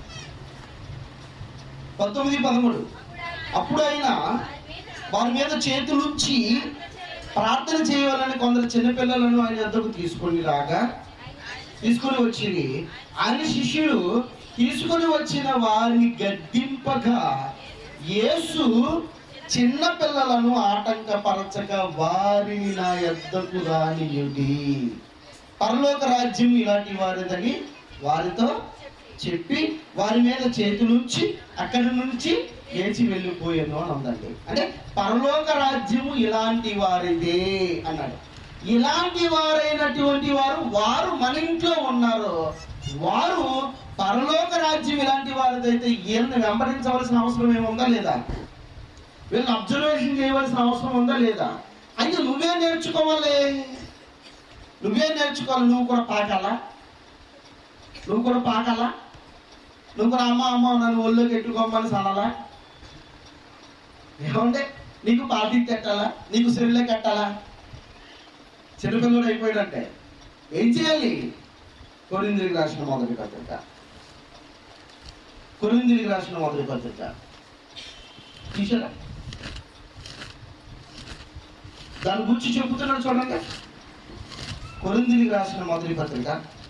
పంతొమ్మిది పదమూడు అప్పుడు ఆయన వారి మీద చేతులుంచి ప్రార్థన చేయాలని కొందరు చిన్నపిల్లలను ఆయన వద్దకు తీసుకొని రాగా తీసుకొని వచ్చి ఆయన శిష్యుడు తీసుకొని వచ్చిన వారిని గద్దింపగా యేసు చిన్న పిల్లలను ఆటంకపరచగా వారిని నా యొద్దకు రానియుడి పరలోక రాజ్యం ఇలాంటి వారిదని వారితో చెప్పి వారి మీద చేతులుంచి అక్కడి నుంచి లేచి వెళ్ళిపోయాను అని ఉందండి అంటే పరలోక రాజ్యము ఇలాంటి వారిదే అన్నాడు ఇలాంటి వారైనటువంటి వారు వారు మన ఇంట్లో ఉన్నారు వారు పరలోక రాజ్యం ఇలాంటి వారిదైతే ఈయన్ని వెంబడించవలసిన అవసరం ఏముందా లేదా వీళ్ళని అబ్జర్వేషన్ చేయవలసిన అవసరం ఉందా లేదా అయితే నువ్వే నేర్చుకోవాలి నువ్వే నేర్చుకోవాలి నువ్వు కూడా పాకాలా నువ్వు కూడా పాకాలా నువ్వు కూడా అమ్మ అమ్మ నన్ను ఒళ్ళోకి ఎట్టుకోమని సనాలా ఏమంటే నీకు పార్టీ కట్టాలా నీకు సెల్లే కట్టాలా చిన్నపిల్లడు అయిపోయాడంటే ఏం చేయాలి కొరిందిరికి రాసిన మొదటి పత్రిక కొరిందిరికి రాసిన మొదటి పత్రిక తీసారా దాని గురించి చెబుతున్నాడు చూడండి కొరిందిరికి రాసిన మొదటి పత్రిక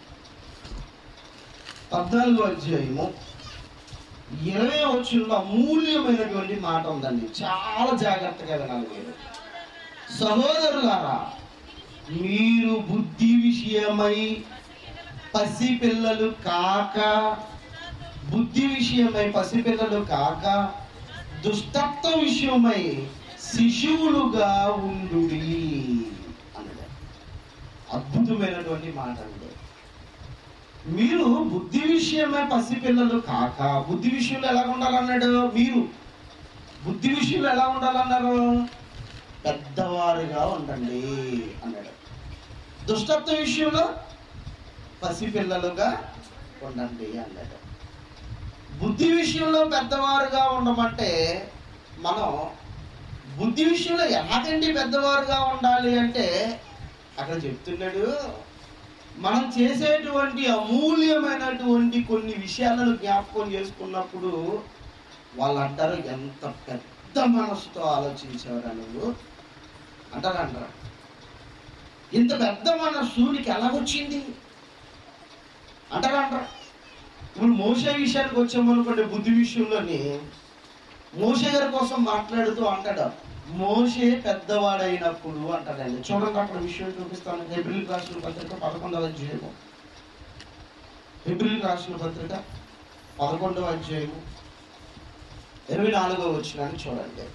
పద్నాలుగో అధ్యాయము ఇరవై వచ్చిన అమూల్యమైనటువంటి మాట ఉందండి చాలా జాగ్రత్తగా వినాలి మీరు సహోదరులారా మీరు బుద్ధి విషయమై పసిపిల్లలు కాక బుద్ధి విషయమై పసిపిల్లలు కాక దుష్టత్వ విషయమై శిశువులుగా ఉండు అన్నది అద్భుతమైనటువంటి మాట అండి మీరు బుద్ధి విషయమై పసిపిల్లలు కాక బుద్ధి విషయంలో ఎలా ఉండాలన్నాడు మీరు బుద్ధి విషయంలో ఎలా ఉండాలన్నారు పెద్దవారుగా ఉండండి అన్నాడు దుష్టత్వ విషయంలో పసిపిల్లలుగా ఉండండి అన్నాడు బుద్ధి విషయంలో పెద్దవారుగా ఉండమంటే మనం బుద్ధి విషయంలో ఎలాగండి పెద్దవారుగా ఉండాలి అంటే అక్కడ చెప్తున్నాడు మనం చేసేటువంటి అమూల్యమైనటువంటి కొన్ని విషయాలను జ్ఞాపకం చేసుకున్నప్పుడు వాళ్ళు అంటారు ఎంత పెద్ద మనసుతో ఆలోచించావురా నువ్వు అంటారా అంటారా ఇంత పెద్ద మనస్సు నీకు ఎలాగొచ్చింది అంటారా అంటారా ఇప్పుడు మోసే విషయానికి వచ్చామనుకోండి బుద్ధి విషయంలోని మోసే గారి కోసం మాట్లాడుతూ అంటాడు మోసే పెద్దవాడైనప్పుడు అంటాడండి చూడండి అక్కడ విషయం చూపిస్తాను ఏప్రిల్ రాసిన పత్రిక పదకొండవ అధ్యాయము ఏప్రిల్ రాసిన పత్రిక పదకొండవ అధ్యాయము ఇరవై నాలుగవ వచ్చినాన్ని చూడండి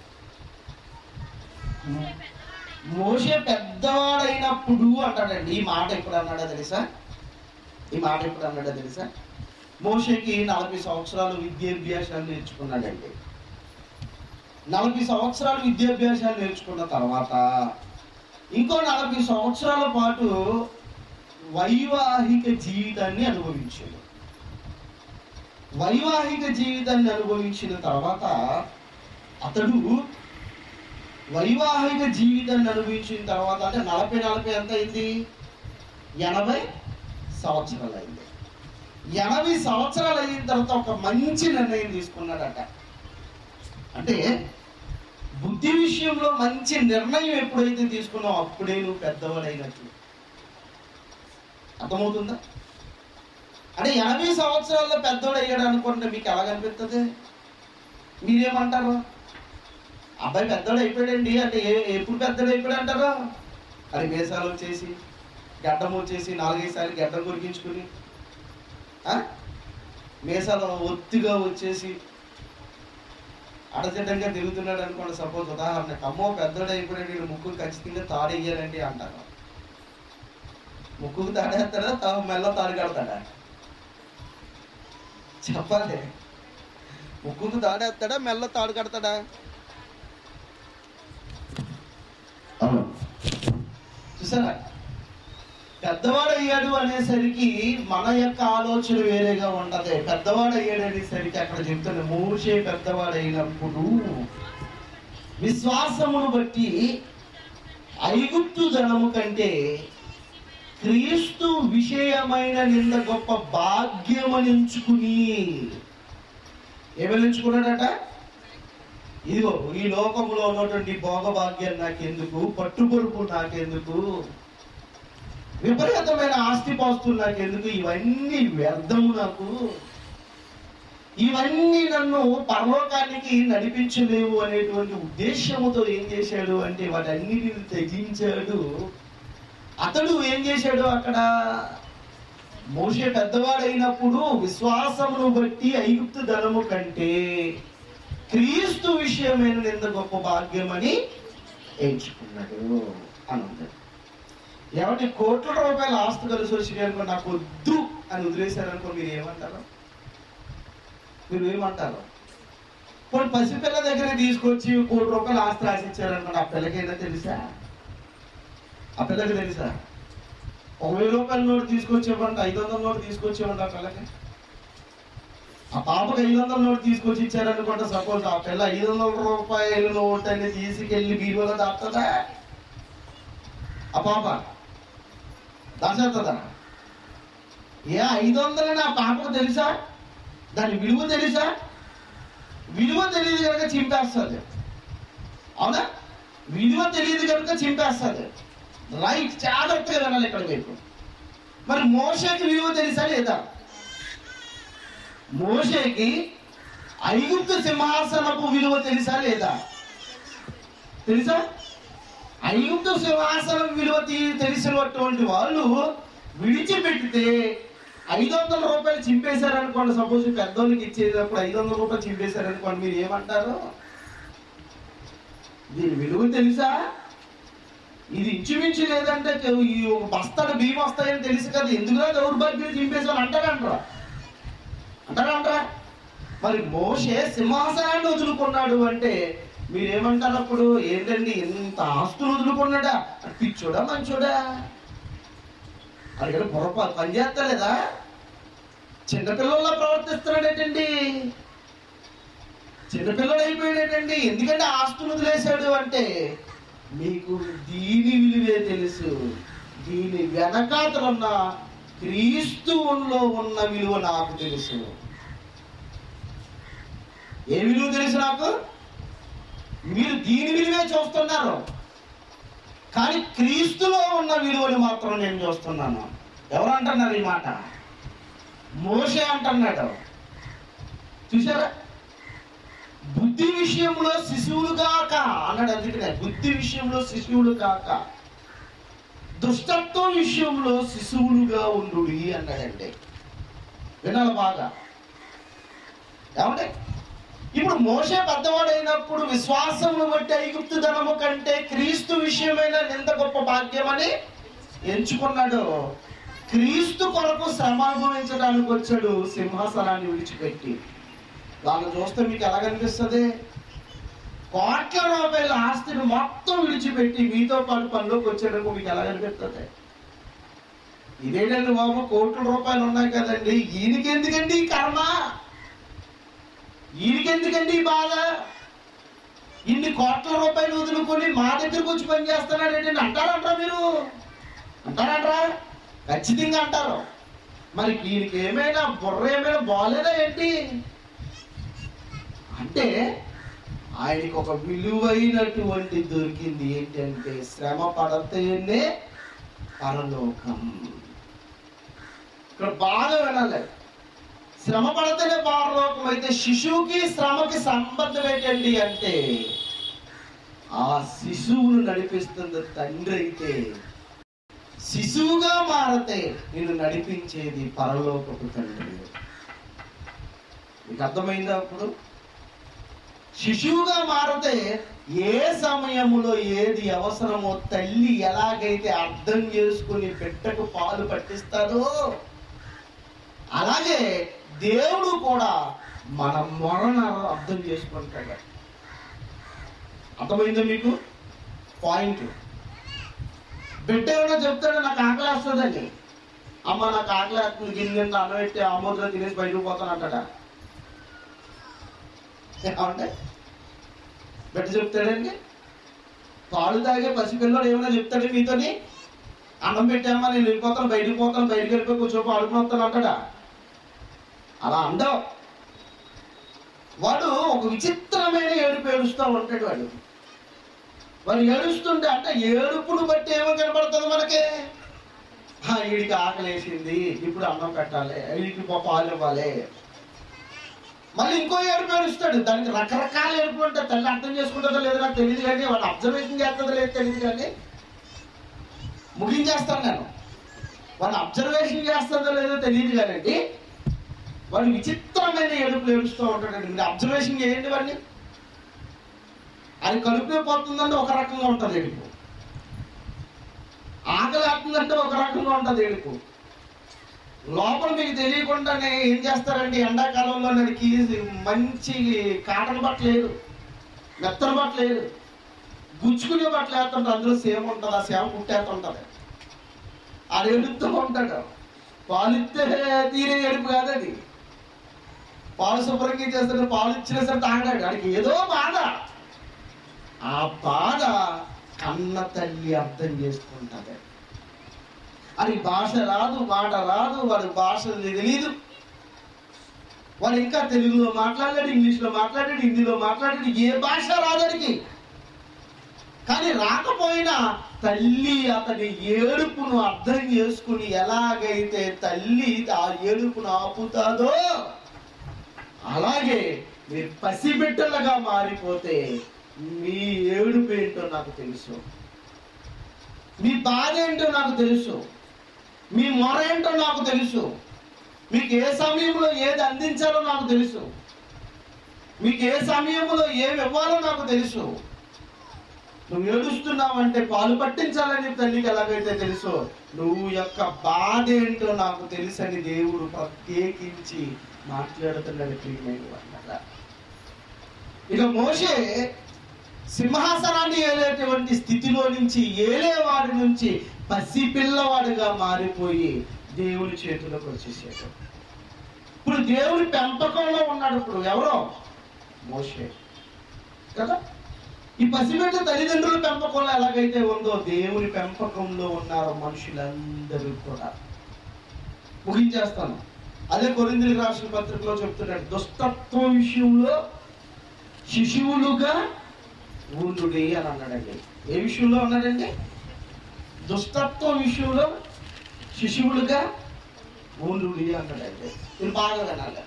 మోసే పెద్దవాడైనప్పుడు అంటాడండి ఈ మాట ఎప్పుడు అన్నాడో తెలుసా ఈ మాట ఎప్పుడు అన్నాడో తెలుసా మోషేకి నలభై సంవత్సరాలు విద్యాభ్యాసాలు నేర్చుకున్నాడండి నలభై సంవత్సరాలు విద్యాభ్యాసాలు నేర్చుకున్న తర్వాత ఇంకో నలభై సంవత్సరాల పాటు వైవాహిక జీవితాన్ని అనుభవించాడు వైవాహిక జీవితాన్ని అనుభవించిన తర్వాత అతడు వైవాహిక జీవితాన్ని అనుభవించిన తర్వాత అంటే నలభై నలభై ఎంత అయింది ఎనభై సంవత్సరాలు అయింది ఎనభై సంవత్సరాలు అయిన తర్వాత ఒక మంచి నిర్ణయం తీసుకున్నాడట అంటే బుద్ధి విషయంలో మంచి నిర్ణయం ఎప్పుడైతే తీసుకున్నావు అప్పుడే నువ్వు పెద్దవాడైనట్లు అర్థమవుతుందా అంటే ఎనభై సంవత్సరాల్లో పెద్దోడు అయ్యాడు అనుకుంటే మీకు ఎలా కనిపిస్తుంది మీరేమంటారు అబ్బాయి పెద్దోడు అయిపోయాడండి అంటే ఏ- ఎప్పుడు పెద్దోడు అయిపోయాడు అంటారా అది మీసాలు వచ్చేసి గడ్డం వచ్చేసి నాలుగైదు సార్లు గడ్డం కొరికించుకుని ఆ? మీసాలు ఒత్తిగా వచ్చేసి అడచడంగా తిరుగుతున్నాడు అనుకోండి సపోజ్ ఉదాహరణకు అమ్మో పెద్దోడు అయిపోయాడు వీడు ముక్కు ఖచ్చితంగా తాడేయాలండి అంటారు ముక్కుకు తాడేస్తాడా తా మెల్ల తాడు కడతాడా చెప్పాలి ముక్కుకు తాడేస్తాడా మెల్ల తాడు కడతాడా అవును చూసారా పెద్దవాడు అయ్యాడు అనేసరికి మన యొక్క ఆలోచన వేరేగా ఉంటది పెద్దవాడు అయ్యాడు అనేసరికి అక్కడ చెప్తున్న మోసే పెద్దవాడు అయినప్పుడు విశ్వాసమును బట్టి ఐగుప్తు జనము కంటే క్రీస్తు విషయమైన నింద గొప్ప భాగ్యమని ఎంచుకుని ఏమని ఎంచుకున్నాడట ఇదిగో ఈ లోకములో ఉన్నటువంటి భోగభాగ్యం నాకెందుకు పట్టుకొరుపు నాకెందుకు విపరీతమైన ఆస్తిపాస్తులు నాకెందుకు ఇవన్నీ వ్యర్థము నాకు ఇవన్నీ నన్ను పరలోకానికి నడిపించలేవు అనేటువంటి ఉద్దేశముతో ఏం చేశాడు అంటే వాటన్నిటిని తెగించాడు అతడు ఏం చేశాడు అక్కడ మోషే పెద్దవాడైనప్పుడు విశ్వాసమును బట్టి ఐగుప్తు ధనము కంటే క్రీస్తు విషయమైన నింద గొప్ప భాగ్యమని ఎంచుకున్నాడు అని ఉంది ఏమంటే కోట్ల రూపాయల ఆస్తి కలిసి వచ్చి అనుకో నాకు వద్దు అని వదిలేశారనుకో మీరు ఏమంటారు మీరు ఏమంటారు కొన్ని పసిపిల్ల దగ్గర తీసుకొచ్చి కోటి రూపాయలు ఆస్తి రాసిచ్చారనుకోండి ఆ పిల్లకైనా తెలుసా ఆ పిల్లకి తెలుసా ఒక వెయ్యి రూపాయల నోటు తీసుకొచ్చేవంట ఐదు వందల నోటు తీసుకొచ్చేవంట ఆ పిల్లకి ఆ పాపకు ఐదు వందల నోటు తీసుకొచ్చి ఇచ్చారనుకుంటా సపోజ్ ఆ పిల్ల ఐదు వందల రూపాయల నోట్ అని తీసుకెళ్లి బీరువాలో దాపుతుందా ఆ పాప దాచేస్తుందా ఏ ఐదు వందలని ఆ పాపకు తెలుసా దాని విలువ తెలుసా విలువ తెలియదు కనుక చింపేస్తుంది అవునా విలువ తెలియదు కనుక చింపేస్తుంది రైట్ జాగ్రత్తగా వినాలి ఇక్కడ మీకు మరి మోషకి విలువ తెలుసా లేదా మోషేకి ఐగుప్తు సింహాసనపు విలువ తెలుసా లేదా తెలుసా ఐగుప్తు సింహాసనం విలువ తీ- తెలిసినటువంటి వాళ్ళు విడిచిపెడితే ఐదు వందల రూపాయలు చింపేశారనుకోండి సపోజ్ పెద్దోళ్ళకి ఇచ్చేటప్పుడు ఐదు వందల రూపాయలు చింపేశారనుకోండి మీరు ఏమంటారు దీని విలువ తెలుసా ఇది ఇంచుమించు లేదంటే ఈ ఒక బస్తాడు బియ్యం వస్తాయని తెలుసు కదా ఎందుకురా దౌర్భాగ్యం చింపేశారు అంటారంటారా అంటారా మరి మోషే సింహాసనాన్ని వదులుకున్నాడు అంటే మీరేమంటారు అప్పుడు ఏంటండి ఎంత ఆస్తులు వదులుకున్నాడా అది పిచ్చోడా మంచోడా అడిగారు పొరపా పని చేస్తలేదా చిన్నపిల్లల్లా ప్రవర్తిస్తున్నాడేటండి చిన్నపిల్లడు అయిపోయాడేటండి ఎందుకంటే ఆస్తులు వదిలేశాడు అంటే మీకు దీని విలువే తెలుసు దీని వెనకాతలున్న క్రీస్తువులో ఉన్న విలువ నాకు తెలుసు ఏ విలువ తెలుసు నాకు మీరు దీని విలువే చూస్తున్నారు కానీ క్రీస్తులో ఉన్న విలువని మాత్రం నేను చూస్తున్నాను ఎవరు అంటున్నారు ఈ మాట మోషే అంటున్నాడు చూసారా బుద్ధి విషయంలో శిశువులు కాక అన్నాడు అందుకనే బుద్ధి విషయంలో శిశువులు కాక దుష్టత్వం విషయంలో శిశువులుగా ఉండు అన్నాడండి వినాలి బాగా ఏమంటే ఇప్పుడు మోసే పెద్దవాడైనప్పుడు విశ్వాసమును బట్టి ఐగుప్తు ధనము కంటే క్రీస్తు విషయమైన ఎంత గొప్ప భాగ్యమని ఎంచుకున్నాడు క్రీస్తు కొరకు శ్రమ అనుభవించడానికి వచ్చాడు సింహాసనాన్ని విడిచిపెట్టి దాన్ని చూస్తే మీకు ఎలా కనిపిస్తుంది కోట్ల రూపాయల ఆస్తిని మొత్తం విడిచిపెట్టి మీతో పాటు పనిలోకి వచ్చేటప్పుడు మీకు ఎలా కనిపిస్తుంది ఇదేంటండి బాబు కోట్ల రూపాయలు ఉన్నాయి కదండి ఈయనకి ఎందుకండి ఈ కర్మ ఈయనకెందుకండి ఈ బాధ ఇన్ని కోట్ల రూపాయలు వదులుకొని మా దగ్గరకు వచ్చి పని చేస్తున్నాడు ఏంటంటే అంటారంటారా మీరు అంటారంటారా ఖచ్చితంగా అంటారు మరి ఈయనకి ఏమైనా బుర్ర ఏమైనా బాగాలేదా ఏంటి అంటే ఆయనకి ఒక విలువైనటువంటి దొరికింది ఏంటంటే శ్రమ పడితేనే పరలోకం ఇక్కడ బాగా వినాలి శ్రమ పడితేనే పరలోకం అయితే శిశువుకి శ్రమకి సంబంధం ఏంటండి అంటే ఆ శిశువును నడిపిస్తుంది తండ్రి అయితే శిశువుగా మారితే నిన్ను నడిపించేది పరలోకపు తండ్రి మీకు అర్థమైందా అప్పుడు శిశువుగా మారితే ఏ సమయములో ఏది అవసరమో తల్లి ఎలాగైతే అర్థం చేసుకుని బిడ్డకు పాలు పట్టిస్తారో అలాగే దేవుడు కూడా మన మొరణ అర్థం చేసుకుంటాడు అర్థమైందా మీకు పాయింట్ బిడ్డ ఏమైనా చెప్తాడు నాకు ఆకలి వస్తుందని అమ్మ నాకు ఆకలి వస్తుంది గిన్నె అన్నం పెట్టి ఆమోదం తినేసి బయటకు పోతాను అంటాడా ఏమంటే బెట్ట చెప్తాడండి పాలు తాగే పసిపిల్లడు ఏమైనా చెప్తాడు మీతోని అన్నం పెట్టామా నేను వెళ్ళిపోతాను బయటికి పోతాను బయటికి వెళ్ళిపోయి కూర్చో ఆడుకుని వస్తాను అంటాడా అలా అండవు వాడు ఒక విచిత్రమైన ఏడుపు ఏడుస్తూ ఉంటాడు వాడు వాడు ఏడుస్తుంటే అంటే ఏడుపును బట్టి ఏమో కనపడుతుంది మనకి ఆ, వీడికి ఆకలేసింది ఇప్పుడు అన్నం పెట్టాలి వీడికి పా- పాలు ఇవ్వాలి మళ్ళీ ఇంకో ఏడుపు ఏడుస్తాడు దానికి రకరకాల ఏడుపు ఉంటాయి తల్లి అర్థం చేసుకుంటుందో లేదో నాకు తెలియదు కానీ వాడు అబ్జర్వేషన్ చేస్తుందో లేదో తెలియదు కానీ ముగించేస్తాను నేను వాడు అబ్జర్వేషన్ చేస్తుందో లేదో తెలియదు కానండి వాడు విచిత్రమైన ఏడుపులు ఏడుస్తూ ఉంటాడండి మీరు అబ్జర్వేషన్ చేయండి వాడిని అది కడుపునే పోతుందంటే ఒక రకంగా ఉంటుంది ఏడుపు ఆకలి ఆడుతుందంటే ఒక రకంగా ఉంటుంది ఏడుపు లోపల మీకు తెలియకుండానే ఏం చేస్తారండి ఎండాకాలంలో నడికి మంచి కాటన్ బట్టలు లేదు మెత్తన బట్టలు లేదు గుచ్చుకునే బట్టలు వేస్తుంటే అందులో సేమ ఉంటుంది ఆ సేమ కుట్టేస్తుంటది అది ఎడుతూ ఉంటాడు పాలిస్తే తీరే ఏడుపు కాదది పాలు శుభ్రంగా చేస్తుంటే పాలు ఇచ్చినా సరే తాగడాడు వాడికి ఏదో బాధ ఆ బాధ కన్న తల్లి అర్థం చేసుకుంటుంది అది భాష రాదు మాట రాదు వాడి భాష తెలియదు వాడు ఇంకా తెలుగులో మాట్లాడాడు ఇంగ్లీష్లో మాట్లాడాడు హిందీలో మాట్లాడాడు ఏ భాష రాదడికి కానీ రాకపోయినా తల్లి అతని ఏడుపును అర్థం చేసుకుని ఎలాగైతే తల్లి ఆ ఏడుపును ఆపుతాదో అలాగే మీరు పసిబిడ్డలుగా మారిపోతే మీ ఏడుపు ఏంటో నాకు తెలుసు మీ బాధ ఏంటో నాకు తెలుసు మీ మొర ఏంటో నాకు తెలుసు మీకు ఏ సమయంలో ఏది అందించాలో నాకు తెలుసు మీకు ఏ సమయంలో ఏమి ఇవ్వాలో నాకు తెలుసు నువ్వు ఏడుస్తున్నావంటే పాలు పట్టించాలని తల్లికి ఎలాగైతే తెలుసో నువ్వు యొక్క బాధ ఏంటో నాకు తెలుసని దేవుడు ప్రత్యేకించి మాట్లాడుతున్నాడు ప్రియమైన వాళ్ళ ఇక మోషే సింహాసనాన్ని ఏలేటువంటి స్థితిలో నుంచి ఏలేవాడి నుంచి పసిపిల్లవాడిగా మారిపోయి దేవుని చేతిలోకి వచ్చేసాడు ఇప్పుడు దేవుని పెంపకంలో ఉన్నాడు ఇప్పుడు ఎవరో మోషే కదా ఈ పసిబిడ్డ తల్లిదండ్రుల పెంపకంలో ఎలాగైతే ఉందో దేవుని పెంపకంలో ఉన్నారు మనుషులందరూ కూడా ముగించేస్తాను అదే కొరిందులకు రాసిన పత్రికలో చెప్తున్నాడు దుష్టత్వం విషయంలో శిశువులుగా ఉండుడి అని అన్నాడండి ఏ విషయంలో అన్నాడండి దుష్టత్వం విషయంలో శిశువులుగా ఉండుడి అన్నాడండి ఇది బాగా వినాలి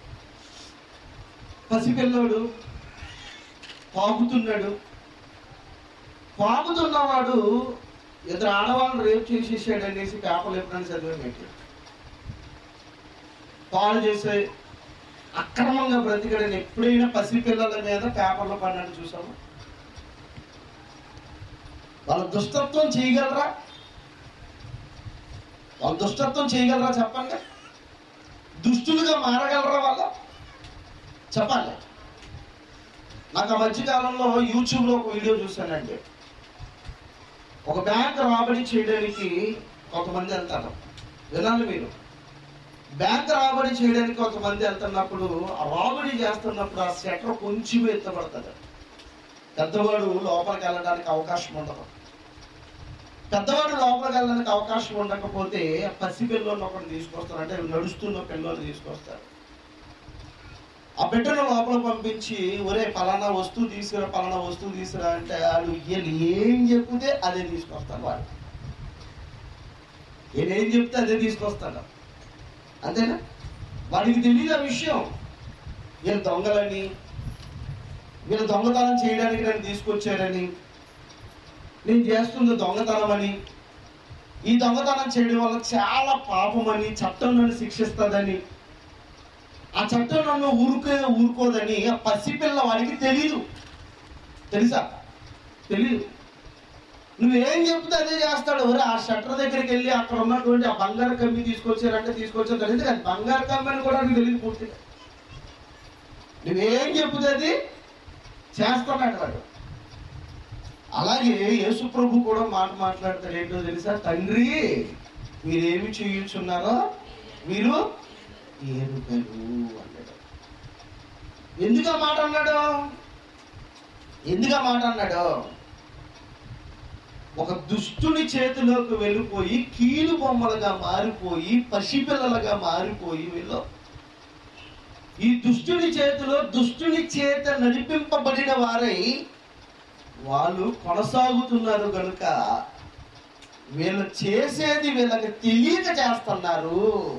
పసిపిల్లోడు పాకుతున్నాడు పాకుతున్నవాడు ఇద్దరు ఆడవాళ్ళు రేపు చేసేసాడు అనేసి పేపర్లు ఎప్పుడైనా చదివాను పాలు చేసే అక్రమంగా బ్రతికడని ఎప్పుడైనా పసిపిల్లల మీద పేపర్లో పడినట్టు చూసాము వాళ్ళ దుష్టత్వం చేయగలరా వాళ్ళ దుష్టత్వం చేయగలరా చెప్పండి దుష్టులుగా మారగలరా వాళ్ళ చెప్పాలి నాకు ఆ మధ్యకాలంలో యూట్యూబ్లో ఒక వీడియో చూశానండి ఒక బ్యాంక్ రాబడి చేయడానికి కొంతమంది వెళ్తారు వినాలి మీరు బ్యాంక్ రాబడి చేయడానికి కొంతమంది వెళ్తున్నప్పుడు ఆ రాబడి చేస్తున్నప్పుడు ఆ షట్టర్ కొంచెం ఎత్తబడుతుంది పెద్దవాడు లోపలికి వెళ్ళడానికి అవకాశం ఉండదు పెద్దవాడు లోపలికి వెళ్ళడానికి అవకాశం ఉండకపోతే ఆ పసి పిల్లోని ఒకటి తీసుకొస్తారు అంటే నడుస్తున్న పిల్లోని తీసుకొస్తారు ఆ బిడ్డను లోపల పంపించి ఒరే పలానా వస్తువు తీసుకురా పలానా వస్తువు తీసుకురా అంటే వాడు వీళ్ళు ఏం చెప్తే అదే తీసుకొస్తాడు వాడు ఈయన ఏం చెప్తే అదే తీసుకొస్తాడు అంతేనా వాడికి తెలియదు ఆ విషయం వీళ్ళు దొంగలని వీళ్ళు దొంగతనం చేయడానికి నన్ను తీసుకొచ్చారని నేను చేస్తుంది దొంగతనం అని ఈ దొంగతనం చేయడం వల్ల చాలా పాపమని చట్టం నన్ను శిక్షిస్తుందని ఆ చట్టం నన్ను ఊరుకే ఊరుకోదని ఆ పసిపిల్ల వాడికి తెలీదు తెలుసా తెలీదు నువ్వేం చెప్తే అదే చేస్తాడు ఒరే ఆ షట్టర్ దగ్గరికి వెళ్ళి అక్కడ ఉన్నటువంటి ఆ బంగారు కమ్మి తీసుకొచ్చారంటే తీసుకొచ్చారు తెలియదు కానీ బంగారు కమ్మి అని కూడా నీకు తెలియదు పూర్తిగా నువ్వేం చెప్తే అది చేస్తున్నాడు వాడు అలాగే యేసు ప్రభు కూడా మాట మాట్లాడతాడు ఏంటో తెలుసా తండ్రి మీరేమి చేయుచున్నారో మీరు ఎరుగరు అన్నాడు ఎందుకు ఆ మాట అన్నాడు ఎందుకు ఆ మాట అన్నాడు ఒక దుష్టుని చేతిలోకి వెళ్ళిపోయి కీలు బొమ్మలుగా మారిపోయి పసిపిల్లలుగా మారిపోయి వీళ్ళు ఈ దుష్టుని చేతిలో దుష్టుని చేత నడిపింపబడిన వారై వాళ్ళు కొనసాగుతున్నారు కనుక వీళ్ళు చేసేది వీళ్ళకి తెలియక చేస్తున్నారు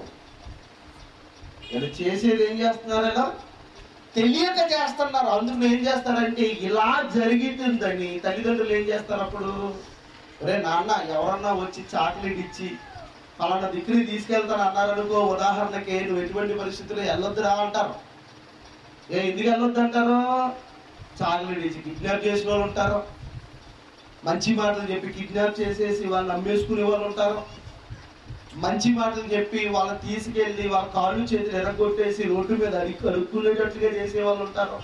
వీళ్ళు చేసేది ఏం చేస్తున్నారు ఇలా తెలియక చేస్తున్నారు అందుకు ఏం చేస్తారంటే ఇలా జరుగుతుందని తల్లిదండ్రులు ఏం చేస్తారు అప్పుడు రే నాన్న ఎవరన్నా వచ్చి చాక్లెట్ ఇచ్చి పలానా దిక్కుని తీసుకెళ్తాను అన్నారనుకో ఉదాహరణకి నువ్వు ఎటువంటి పరిస్థితుల్లో వెళ్ళొద్దురా అంటారు ఏ ఎందుకు వెళ్ళొద్దు అంటారు చాక్లెట్ ఇచ్చి కిడ్నాప్ చేసిన వాళ్ళు ఉంటారు మంచి మాటలు చెప్పి కిడ్నాప్ చేసేసి వాళ్ళని అమ్మేసుకునే వాళ్ళు ఉంటారు మంచి మాటలు చెప్పి వాళ్ళని తీసుకెళ్ళి వాళ్ళ కాళ్ళు చేతులు ఎరగొట్టేసి రోడ్డు మీద అడిగి అడుక్కునేటట్లుగా చేసే వాళ్ళు ఉంటారు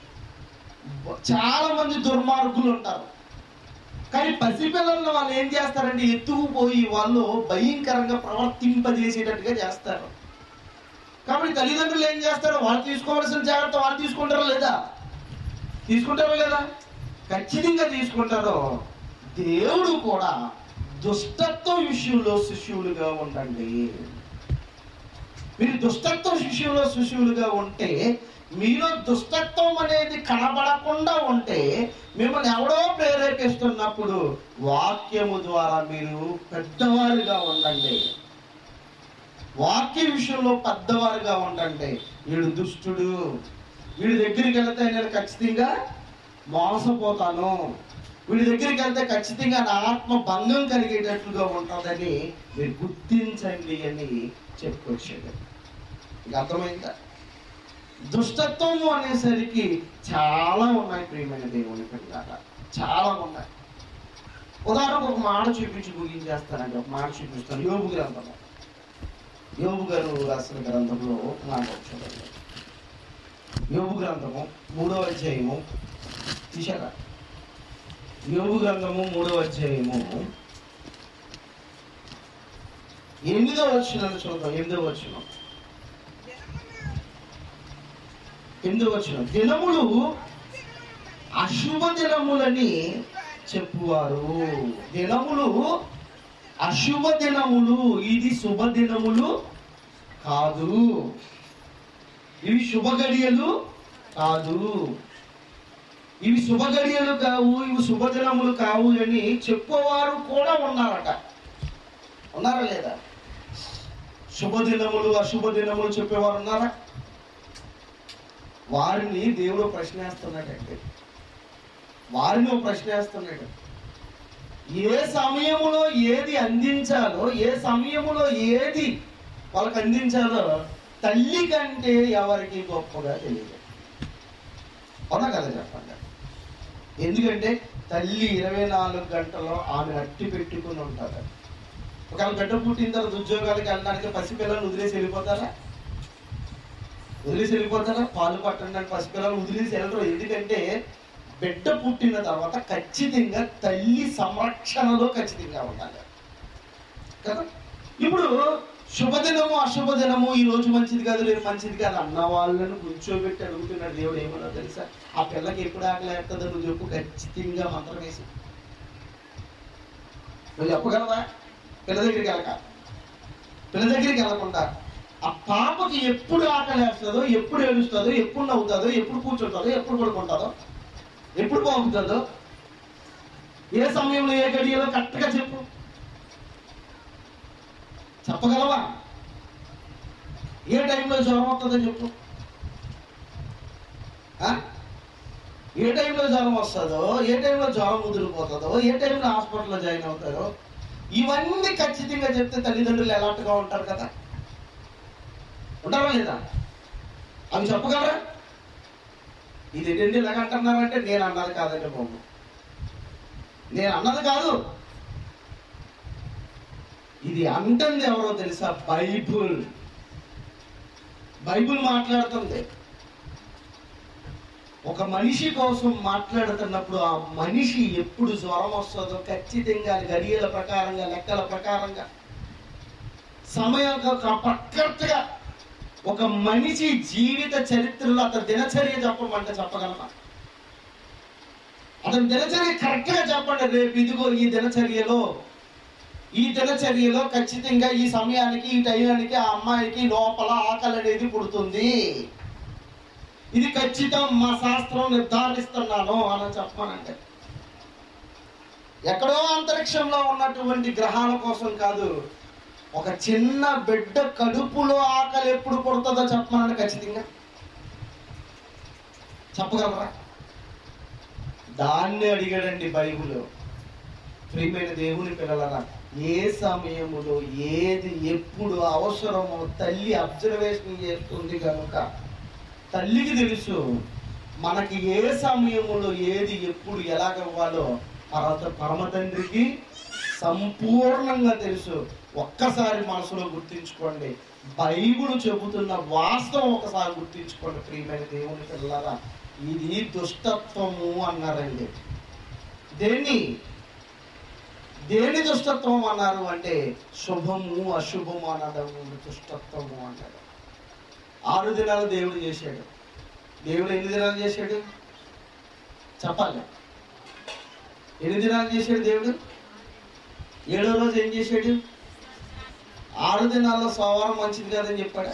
చాలా మంది దుర్మార్గులు ఉంటారు కానీ పసిపిల్లలను వాళ్ళు ఏం చేస్తారంటే ఎత్తుకుపోయి వాళ్ళు భయంకరంగా ప్రవర్తింపజేసేటట్టుగా చేస్తారు కాబట్టి తల్లిదండ్రులు ఏం చేస్తారు వాళ్ళు తీసుకోవాల్సిన జాగ్రత్త వాళ్ళు తీసుకుంటారా లేదా తీసుకుంటారా లేదా ఖచ్చితంగా తీసుకుంటారు దేవుడు కూడా దుష్టత్వ విషయంలో శిష్యులుగా ఉండండి మీరు దుష్టత్వ శిష్యులో శిష్యులుగా ఉంటే మీలో దుష్టత్వం అనేది కనబడకుండా ఉంటే మిమ్మల్ని ఎవడో ప్రేరేపిస్తున్నప్పుడు వాక్యము ద్వారా మీరు పెద్దవారుగా ఉండండి వాక్య విషయంలో పెద్దవారుగా ఉండండి వీడు దుష్టుడు వీడి దగ్గరికి వెళ్తే నేను ఖచ్చితంగా మోసపోతాను వీడి దగ్గరికి వెళ్తే ఖచ్చితంగా నా ఆత్మ భంగం కలిగేటట్లుగా ఉంటుందని మీరు గుర్తించండి అని చెప్పుకొచ్చాడు ఇక అర్థమైందా దుష్టత్వము అనేసరికి చాలా ఉన్నాయి ప్రియమైన దేవుని పిల్లల చాలా ఉన్నాయి ఉదాహరణకు ఒక మాట చూపించి ముగించేస్తానండి ఒక మాట చూపిస్తాను యోగు గ్రంథము యోగు గారు రాసిన గ్రంథంలో ఒక మాట చూడండి యోగు గ్రంథము మూడో అధ్యాయము తీశారా యోగు గ్రంథము మూడో అధ్యాయము ఎనిమిదో వచ్చిన చూద్దాం ఎనిమిదో వచ్చిన ఎనిమిదో వచ్చిన దినములు అశుభ దినములని చెప్పువారు దినములు అశుభ దినములు ఇది శుభ దినములు కాదు ఇవి శుభ గడియలు కాదు ఇవి శుభ గడియలు కావు ఇవి శుభదినములు కావు అని చెప్పేవారు కూడా ఉన్నారట ఉన్నారా లేదా శుభదినములు అశుభ దినములు చెప్పేవారు ఉన్నారా వారిని దేవుడు ప్రశ్నేస్తున్నాడండి వారిని ఓ ప్రశ్నేస్తున్నాడు ఏ సమయములో ఏది అందించాలో ఏ సమయములో ఏది వాళ్ళకి అందించాలో తల్లి కంటే ఎవరికి గొప్పగా తెలియదు అవునా కదా చెప్పండి ఎందుకంటే తల్లి ఇరవై నాలుగు గంటలు ఆమె అట్టి పెట్టుకుని ఉంటారు ఒకవేళ గడ్డ పుట్టిన తర్వాత ఉద్యోగాలకు వెళ్ళడానికి పసిపిల్లలు వదిలేసి వెళ్ళిపోతారా వదిలేసి వెళ్ళిపోతారా పాలు పట్టడానికి పసిపిల్లలు వదిలేసి వెళ్ళరు ఎందుకంటే బిడ్డ పుట్టిన తర్వాత ఖచ్చితంగా తల్లి సంరక్షణలో ఖచ్చితంగా ఉండాలి కదా ఇప్పుడు శుభదినము అశుభదినము ఈ రోజు మంచిది కాదు లేదు మంచిది కాదు అన్న వాళ్ళను కూర్చోబెట్టి అడుగుతున్నాడు దేవుడు ఏమన్నా తెలుసా ఆ పిల్లకి ఎప్పుడు ఆకలి వేస్తుందో నువ్వు చెప్పు ఖచ్చితంగా మంత్రం వేసి నువ్వు చెప్పగలవా పిల్ల దగ్గరికి వెళ్ళక పిల్ల దగ్గరికి వెళ్ళకుండా ఆ పాపకి ఎప్పుడు ఆకలి వేస్తుందో ఎప్పుడు ఏడుస్తుందో ఎప్పుడు నవ్వుతుందో ఎప్పుడు కూర్చుంటుందో ఎప్పుడు పడుకుంటుందో ఎప్పుడు బాగుంటుందో ఏ సమయంలో ఏ గడియలో కరెక్ట్గా చెప్పు చెప్పగలవా ఏ టైంలో జ్వరం వస్తుందో చెప్పు ఆ? ఏ టైంలో జ్వరం వస్తుందో ఏ టైంలో జ్వరం ముదిరిపోతుందో ఏ టైంలో హాస్పిటల్లో జాయిన్ అవుతారో ఇవన్నీ ఖచ్చితంగా చెప్తే తల్లిదండ్రులు ఎలాంటిగా ఉంటారు కదా ఉంటారా లేదా అవి చెప్పగలరా ఇది ఏంటంటే ఇలాగ అంటున్నారంటే నేను అన్నది కాదండి బాబు నేను అన్నది కాదు ఇది అంటుంది ఎవరో తెలుసా బైబుల్ బైబుల్ మాట్లాడుతుంది ఒక మనిషి కోసం మాట్లాడుతున్నప్పుడు ఆ మనిషి ఎప్పుడు జ్వరం వస్తుందో ఖచ్చితంగా గడియల ప్రకారంగా లెక్కల ప్రకారంగా సమయం పక్కగా ఒక మనిషి జీవిత చరిత్రలో అతని దినచర్య చెప్పమంటే చెప్పగలమా అతని దినచర్య కరెక్ట్ గా చెప్పండి రేపు ఇదిగో ఈ దినచర్యలో ఈ దినచర్యలో ఖచ్చితంగా ఈ సమయానికి ఈ టైంకి ఆ అమ్మాయికి లోపల ఆకలి అనేది పుడుతుంది ఇది ఖచ్చితం మా శాస్త్రం నిర్ధారిస్తున్నాను అని చెప్పమనంటే ఎక్కడో అంతరిక్షంలో ఉన్నటువంటి గ్రహాల కోసం కాదు ఒక చిన్న బిడ్డ కడుపులో ఆకలి ఎప్పుడు పుడుతుందో చెప్పమనండి ఖచ్చితంగా చెప్పగలరా దాన్ని అడిగాడండి బైబుల్ ప్రియమైన దేవుని పిల్లలరా ఏ సమయములో ఏది ఎప్పుడు అవసరమో తల్లి అబ్జర్వేషన్ చేస్తుంది కనుక తల్లికి తెలుసు మనకి ఏ సమయములో ఏది ఎప్పుడు ఎలాగ ఇవ్వాలో పరత పరమ తండ్రికి సంపూర్ణంగా తెలుసు ఒక్కసారి మనసులో గుర్తించుకోండి బైబుల్ చెబుతున్న వాస్తవం ఒకసారి గుర్తించుకోండి ప్రియమైన దేవుని పిల్లరా ఇది దుష్టత్వము అన్నారండి దేన్ని దేని దుష్టత్వం అన్నారు అంటే శుభము అశుభము అనడం దుష్టత్వము అన్నారు ఆరు దినాలు దేవుడు చేశాడు దేవుడు ఎన్ని దినాలు చేశాడు చెప్పాలి ఎన్ని దినాలు చేశాడు దేవుడు ఏడో రోజు ఏం చేశాడు ఆరు దినాల్లో సోమవారం మంచిది కాదని చెప్పాడా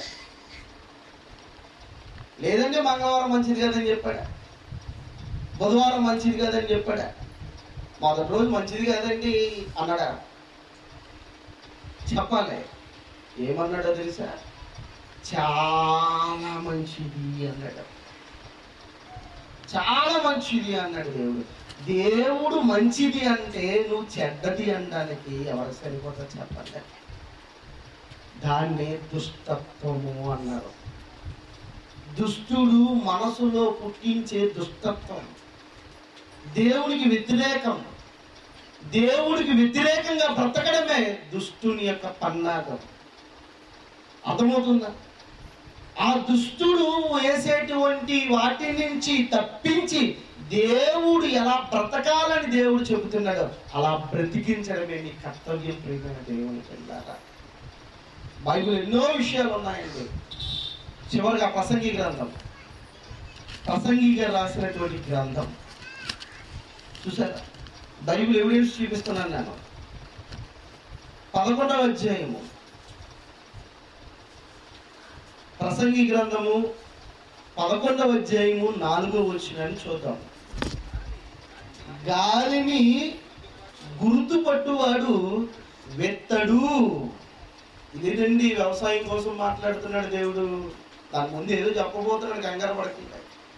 లేదంటే మంగళవారం మంచిది కాదని చెప్పాడా బుధవారం మంచిది కాదని చెప్పాడా మొదటి రోజు మంచిది కాదండి అన్నాడా చెప్పాలి ఏమన్నాడో తెలుసా చాలా మంచిది అన్నాడు చాలా మంచిది అన్నాడు దేవుడు దేవుడు మంచిది అంటే నువ్వు చెడ్డది అనడానికి ఎవరు సరిపోతా చెప్పండి దాన్ని దుష్టత్వము అన్నారు దుష్టుడు మనసులో పుట్టించే దుష్టత్వం దేవునికి వ్యతిరేకం దేవుడికి వ్యతిరేకంగా బ్రతకడమే దుష్టుని యొక్క పన్నాగం అర్థమవుతుందా ఆ దుష్టుడు వేసేటువంటి వాటి నుంచి తప్పించి దేవుడు ఎలా బ్రతకాలని దేవుడు చెబుతున్నాడో అలా బ్రతికించడమే నీ కర్తవ్యం ప్రియమైన దేవుని పిల్లారా బైబిల్ ఎన్నో విషయాలు ఉన్నాయండి చివరిగా ప్రసంగి గ్రంథం ప్రసంగి గారు రాసినటువంటి గ్రంథం చూసారా బైబిల్ ఎవిడెన్స్ చూపిస్తున్నాను నేను పదకొండవ అధ్యాయము ప్రసంగి గ్రంథము పదకొండవ అధ్యాయము నాలుగో వచ్చినని చూద్దాం గాలిని గుర్తుపట్టువాడు వెత్తడు ఇదేంటండి వ్యవసాయం కోసం మాట్లాడుతున్నాడు దేవుడు దాని ముందు ఏదో చెప్పబోతున్నాడు కంగారు పడకుండా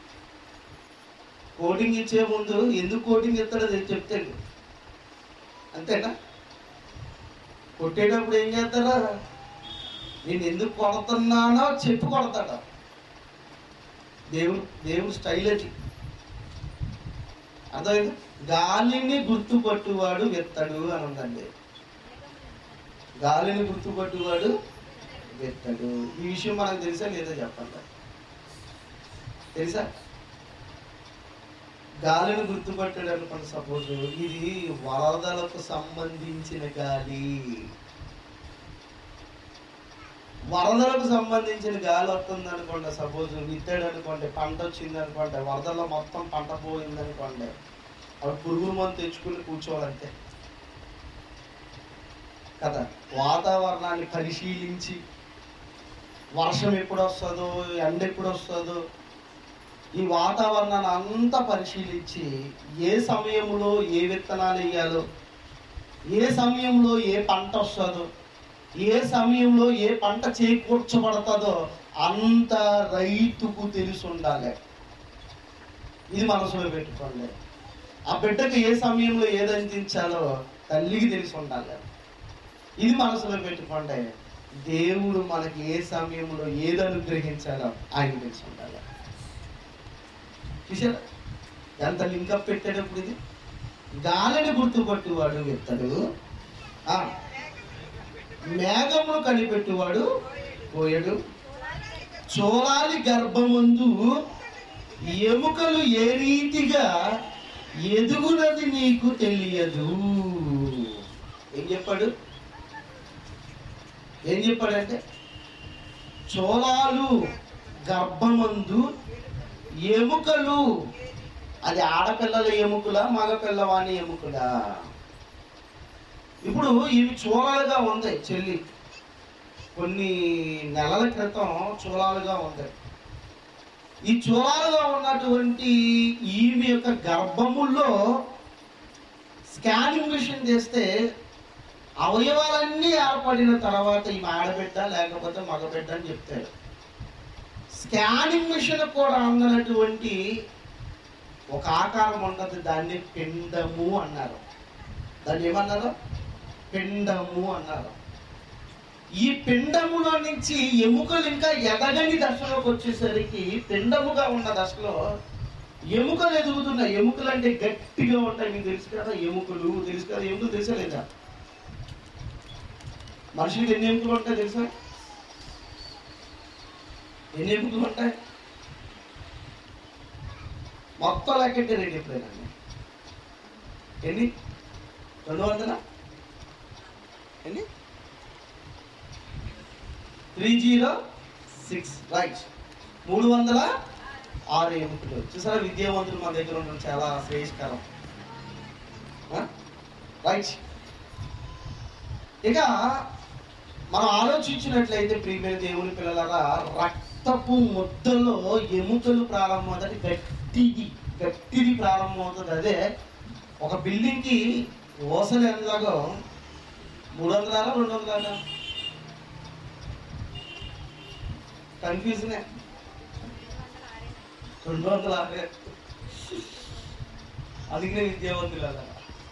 కోటింగ్ ఇచ్చే ముందు ఎందుకు కోటింగ్ ఇస్తాడో అది చెప్తాడు అంతేనా కొట్టేటప్పుడు ఏం చేస్తాడా నేను ఎందుకు కొడుతున్నానో చెప్పి కొడతాడు దేవుడు దేవుడు స్టైల్ అది అర్థమైంది గాలిని గుర్తుపట్టువాడు వెత్తడు అని ఉందండి గాలిని గుర్తుపట్టువాడు వెత్తడు ఈ విషయం మనకు తెలుసా లేదా చెప్పండి తెలుసా గాలిని గుర్తుపట్టాడు అనుకోండి సపోజ్ ఇది వరదలకు సంబంధించిన గాలి వరదలకు సంబంధించిన గాలి వస్తుంది అనుకోండి సపోజ్ విత్తాడు అనుకోండి పంట వచ్చింది అనుకోండి వరదల్లో మొత్తం పంట పోయింది అనుకోండి అప్పుడు పురుగుల మందు తెచ్చుకుని కూర్చోవాలంటే కదా వాతావరణాన్ని పరిశీలించి వర్షం ఎప్పుడు వస్తుందో ఎండ ఎప్పుడు వస్తుందో ఈ వాతావరణాన్ని అంతా పరిశీలించి ఏ సమయంలో ఏ విత్తనాలు వేయాలో ఏ సమయంలో ఏ పంట వస్తుందో ఏ సమయంలో ఏ పంట చేకూర్చబడుతుందో అంత రైతుకు తెలిసి ఉండాలి ఇది మనసులో పెట్టుకోండి ఆ బిడ్డకు ఏ సమయంలో ఏది అందించాలో తల్లికి తెలిసి ఉండాలి ఇది మనసులో పెట్టుకోండి దేవుడు మనకి ఏ సమయంలో ఏది అనుగ్రహించాలో ఆయన తెలిసి ఉండాలి చూసారా ఎంత లింకప్ పెట్టేటప్పుడు ఇది గాలిని గుర్తుపట్టువాడు ఎత్తడు ఆ, మేఘమును కనిపెట్టువాడు పోయడు చోళాలి గర్భమందు ఎముకలు ఏ రీతిగా ఎదుగునది నీకు తెలియదు ఏం చెప్పాడు ఏం చెప్పాడంటే చోళాలు గర్భమందు ఎముకలు అది ఆడపిల్లల ఎముకలా మగపిల్లవాని ఎముకలా ఇప్పుడు ఇవి చూలాలుగా ఉంది చెల్లి కొన్ని నెలల క్రితం చూలాలుగా ఉంది ఈ చూలాలుగా ఉన్నటువంటి ఈమె యొక్క గర్భముల్లో స్కానింగ్ మిషన్ చేస్తే అవయవాలన్నీ ఏర్పడిన తర్వాత ఈమె ఆడబిడ్డ లేకపోతే మగబిడ్డ అని చెప్తారు స్కానింగ్ మిషన్ కూడా అందనటువంటి ఒక ఆకారం ఉండదు దాన్ని పిండము అన్నారు దాన్ని ఏమన్నారు పిండము అన్నారు ఈ పిండములో నుంచి ఎముకలు ఇంకా ఎదగని దశలోకి వచ్చేసరికి పిండముగా ఉన్న దశలో ఎముకలు ఎదుగుతున్నాయి ఎముకలు అంటే గట్టిగా ఉంటాయి మీకు తెలుసు కదా ఎముకలు తెలుసు కదా ఎముకలు తెలుసా లేదా మనుషులకి ఎన్ని ఎముకలు ఉంటాయి తెలుసా ఎన్ని ఎముకలు ఉంటాయి మొత్తం లెక్కెట్టే రేటు ఎప్పుడైనా ఎన్ని రెండు వందల ఎన్ని త్రీ జీరో సిక్స్ రైట్ మూడు వందల ఆరు ఎముకలు చూసారా విద్యావంతులు మన దగ్గర ఉండడం చాలా శ్రేయస్కరం రైట్ ఇక మనం ఆలోచించినట్లయితే ప్రియమైన దేవుని పిల్లలరా రక్తపు ముద్దలో ఎముకలు ప్రారంభమవుతుంది గట్టిది గట్టిది ప్రారంభమవుతుంది అదే ఒక బిల్డింగ్ కి ఓసలు ఎంతలాగో మూడు వందల రెండు వందల కన్ఫ్యూజనే రెండు వందల అరవై అందుకనే విద్యావంతులు అలా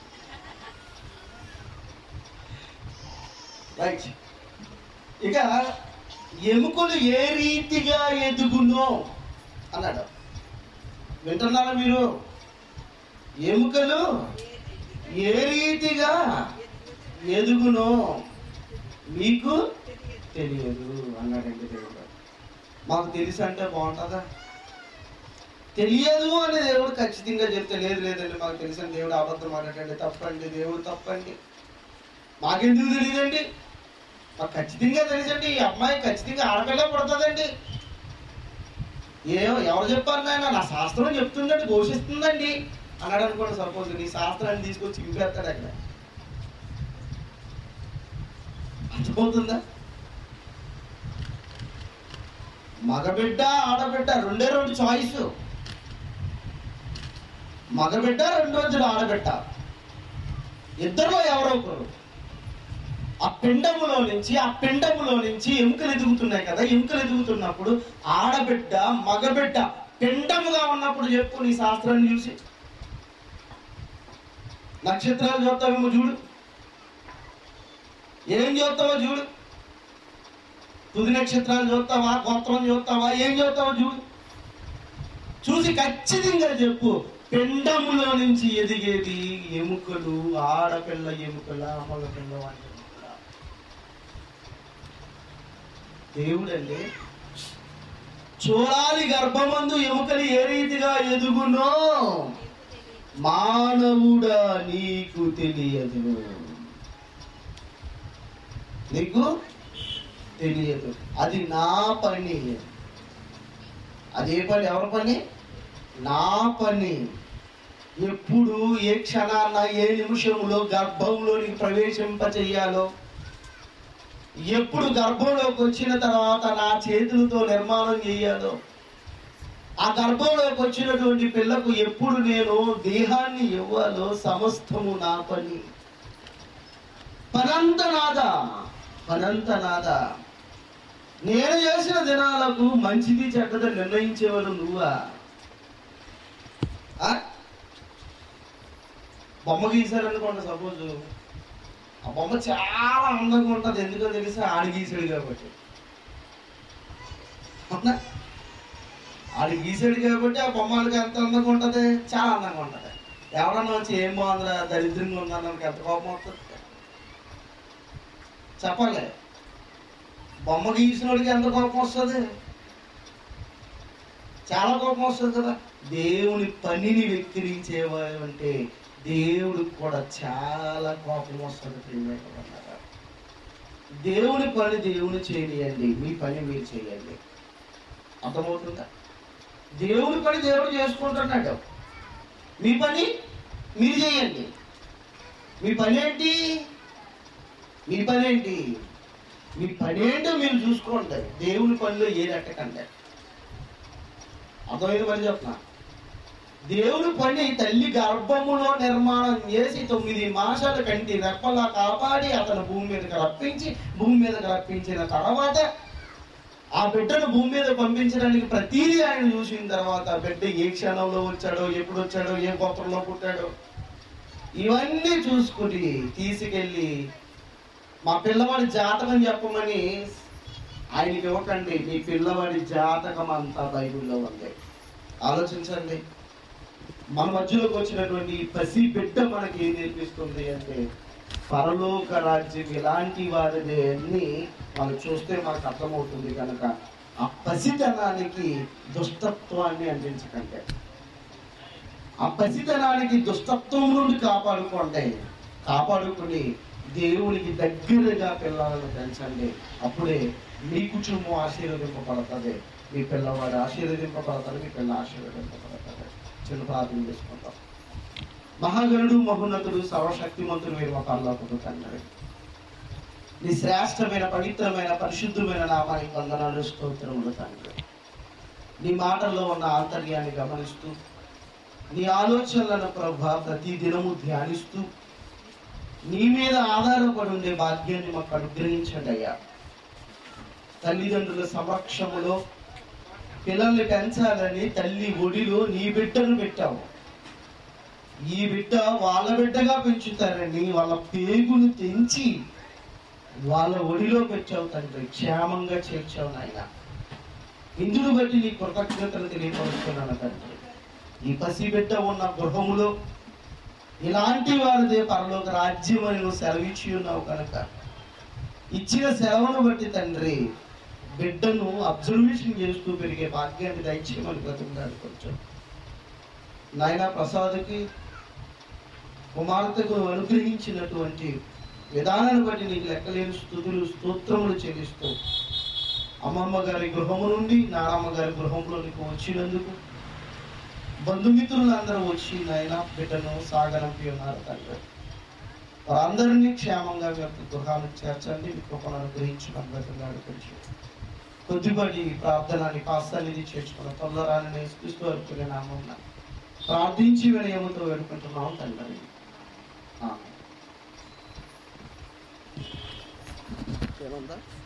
రైట్ ఇక ఎముకలు ఏ రీతిగా ఎదుగునో అన్నాడు వింటున్నారా మీరు ఎముకలు ఏ రీతిగా ఎదుగునో మీకు తెలియదు అన్నాడండి దేవుడు మాకు తెలుసు అంటే బాగుంటుందా తెలియదు అని దేవుడు ఖచ్చితంగా చెప్తే లేదు లేదండి మాకు తెలుసు అని దేవుడు అబద్ధం ఆడటండి తప్పండి దేవుడు తప్పండి మాకెందుకు తెలియదండి మాకు ఖచ్చితంగా తెలుసండి ఈ అమ్మాయి ఖచ్చితంగా ఆడపిల్ల పుడుతుందండి ఏమో ఎవరు చెప్పారు నాయన నా శాస్త్రం చెప్తుందండి ఘోషిస్తుందండి అన్నాడు అనుకోండి సపోజ్ నీ శాస్త్రాన్ని తీసుకొచ్చి ఇంపేస్తాడు అక్కడ అర్థమవుతుందా మగబిడ్డ ఆడబిడ్డ రెండే రెండు చాయిస్ మగబిడ్డ రెండు రోజులు ఆడబిడ్డ ఇద్దరిలో ఎవరో ఒకరు ఆ పిండములో నుంచి ఆ పిండములో నుంచి ఎముకలు ఎదుగుతున్నాయి కదా ఎముకలు ఎదుగుతున్నప్పుడు ఆడబిడ్డ మగబిడ్డ పిండముగా ఉన్నప్పుడు చెప్పు నీ శాస్త్రాన్ని చూసి నక్షత్రాలు చూస్తావేమో చూడు ఏం చూస్తావో చూడు తుది నక్షత్రాలు చూస్తావా గోత్రం చూస్తావా ఏం చూస్తావో చూడు చూసి ఖచ్చితంగా చెప్పు పిండములో నుంచి ఎదిగేది ఎముకలు ఆడపిల్ల ఎముకల మగపిల్ల వాటి ఎముకల దేవుడండి చూడాలి గర్భమందు ఎముకలు ఏ రీతిగా ఎదుగునో మానవుడా నీకు తెలియదు నీకు తెలియదు అది నా పని అదే పని ఎవరి పని నా పని ఎప్పుడు ఏ క్షణాన ఏ నిమిషంలో గర్భంలోనికి ప్రవేశింపచేయాలో ఎప్పుడు గర్భంలోకి వచ్చిన తర్వాత నా చేతులతో నిర్మాణం చేయాలో ఆ గర్భంలోకి వచ్చినటువంటి పిల్లకు ఎప్పుడు నేను దేహాన్ని ఇవ్వాలో సమస్తము నా పని పనంత నాదా పనంత నాదా నేను చేసిన దినాలకు మంచిది చెడ్డది నిర్ణయించేవాడు నువ్వా ఆ? బొమ్మ గీశారనుకోండి సపోజ్ ఆ బొమ్మ చాలా అందంగా ఉంటుంది ఎందుకో తెలిసి ఆడి గీసాడు కాబట్టి అవునా ఆడి గీసాడు కాబట్టి ఆ బొమ్మలకి ఎంత అందంగా ఉంటుంది చాలా అందంగా ఉంటుంది ఎవరన్నా వచ్చి ఏం బాగుందిరా దరిద్రంగా ఉందని నాకు ఎంత కోపం వస్తుంది చెప్పాలి బొమ్మ గీసినోడికి ఎంత కోపం వస్తుంది చాలా కోపం వస్తుంది కదా దేవుని పనిని వెక్కిరించేవాడు అంటే దేవుడికి కూడా చాలా కోపం వస్తుంది ప్రియమైన వాళ్ళారా. దేవుని పని దేవుని చేయనియండి మీ పని మీరు చేయండి అర్థమవుతుందా దేవుని పని దేవుడు చేసుకుంటున్నాడు మీ పని మీరు చేయండి మీ పని ఏంటి మీ పని ఏంటి మీ పని ఏంటో మీరు చూసుకోండి దేవుని పనిలో ఏ రెట్టకండి అర్థమైంది పని చెప్తున్నా దేవుని పని తల్లి గర్భములో నిర్మాణం చేసి తొమ్మిది మాసాల కంటి రెప్పలా కాపాడి అతను భూమి మీదకి రప్పించి భూమి మీదకి రప్పించిన తర్వాత ఆ బిడ్డను భూమి మీద పంపించడానికి ప్రతిదీ ఆయన చూసిన తర్వాత ఆ బిడ్డ ఏ క్షణంలో వచ్చాడో ఎప్పుడు వచ్చాడో ఏ గోత్రంలో పుట్టాడో ఇవన్నీ చూసుకుని తీసుకెళ్ళి మా పిల్లవాడి జాతకం చెప్పమని ఆయనకి ఇవ్వకండి మీ పిల్లవాడి జాతకం అంతా బైబిల్లో ఉంది ఆలోచించండి మన మధ్యలోకి వచ్చినటువంటి ఈ పసి బిడ్డ మనకి ఏం నేర్పిస్తుంది అంటే పరలోక రాజ్యం ఇలాంటి వారిని అన్ని మనం చూస్తే మనకు అర్థమవుతుంది కనుక ఆ పసితనానికి దుష్టత్వాన్ని అందించకండి ఆ పసితనానికి దుష్టత్వం నుండి కాపాడుకోండి కాపాడుకుని దేవునికి దగ్గరగా పిల్లలను పెంచండి అప్పుడే మీ కుటుంబం ఆశీర్వదింపబడుతుంది మీ పిల్లవాడు ఆశీర్వదింపబడతాడు మీ పిల్ల ఆశీర్వదింపబడతాడు చిన్న ప్రార్థన చేసుకుంటాం మహాగణుడు మహోన్నతుడు సర్వశక్తిమంతుడు మీరు మా పరలోకపు తండ్రి నీ శ్రేష్టమైన పవిత్రమైన పరిశుద్ధమైన నామానికి వందనాలు స్తోత్రములు తండ్రి నీ మాటల్లో ఉన్న ఆంతర్యాన్ని గమనిస్తూ నీ ఆలోచనలను ప్రభా ప్రతి దినము ధ్యానిస్తూ నీ మీద ఆధారపడి ఉండే భాగ్యాన్ని మాకు అనుగ్రహించండి అయ్యా తల్లిదండ్రుల సమక్షములో పిల్లల్ని పెంచాలని తల్లి ఒడిలో నీ బిడ్డను పెట్టావు ఈ బిడ్డ వాళ్ళ బిడ్డగా పెంచుతారని వాళ్ళ పేగును తెంచి వాళ్ళ ఒడిలో పెట్టావు తండ్రి క్షేమంగా చేర్చావు నాయన ఇందును బట్టి నీ కృతజ్ఞతలు తెలియపరుస్తున్నాను తండ్రి ఈ పసిబిడ్డ ఉన్న గృహములో ఇలాంటి వారిదే పరలోక రాజ్యం అని నువ్వు సెలవిచ్చి ఉన్నావు కనుక ఇచ్చిన సెలవును బట్టి తండ్రి బిడ్డను అబ్జర్వేషన్ చేస్తూ పెరిగే భాగ్యాన్ని దయచేయమని బ్రతుకున్నాడు కొంచెం నాయన ప్రసాద్కి కుమార్తెకు నువ్వు అనుగ్రహించినటువంటి విధానాన్ని బట్టి నీకు లెక్కలేని స్థుతులు స్తోత్రములు చెల్లిస్తూ అమ్మమ్మ గారి గృహము నుండి నానమ్మ గారి గృహంలోనికి వచ్చినందుకు బంధుమిత్రులందరూ వచ్చి నాయన బిడ్డను సాగనంపి ఉన్నారు తండ్రి వారందరినీ క్షేమంగా మీ యొక్క గృహానికి చేర్చండి మీ కృపను అనుగ్రహించడం బ్రతున్నాడు కొంచెం కొద్దిపాటి ప్రార్థనని పాస్తానిది చేర్చుకున్న తొందరాన్ని క్రీస్తు వరకు నామం ప్రార్థించి వినయముతో వేడుకుంటున్నాం తండ్రి ఆమేన్. ఏముందా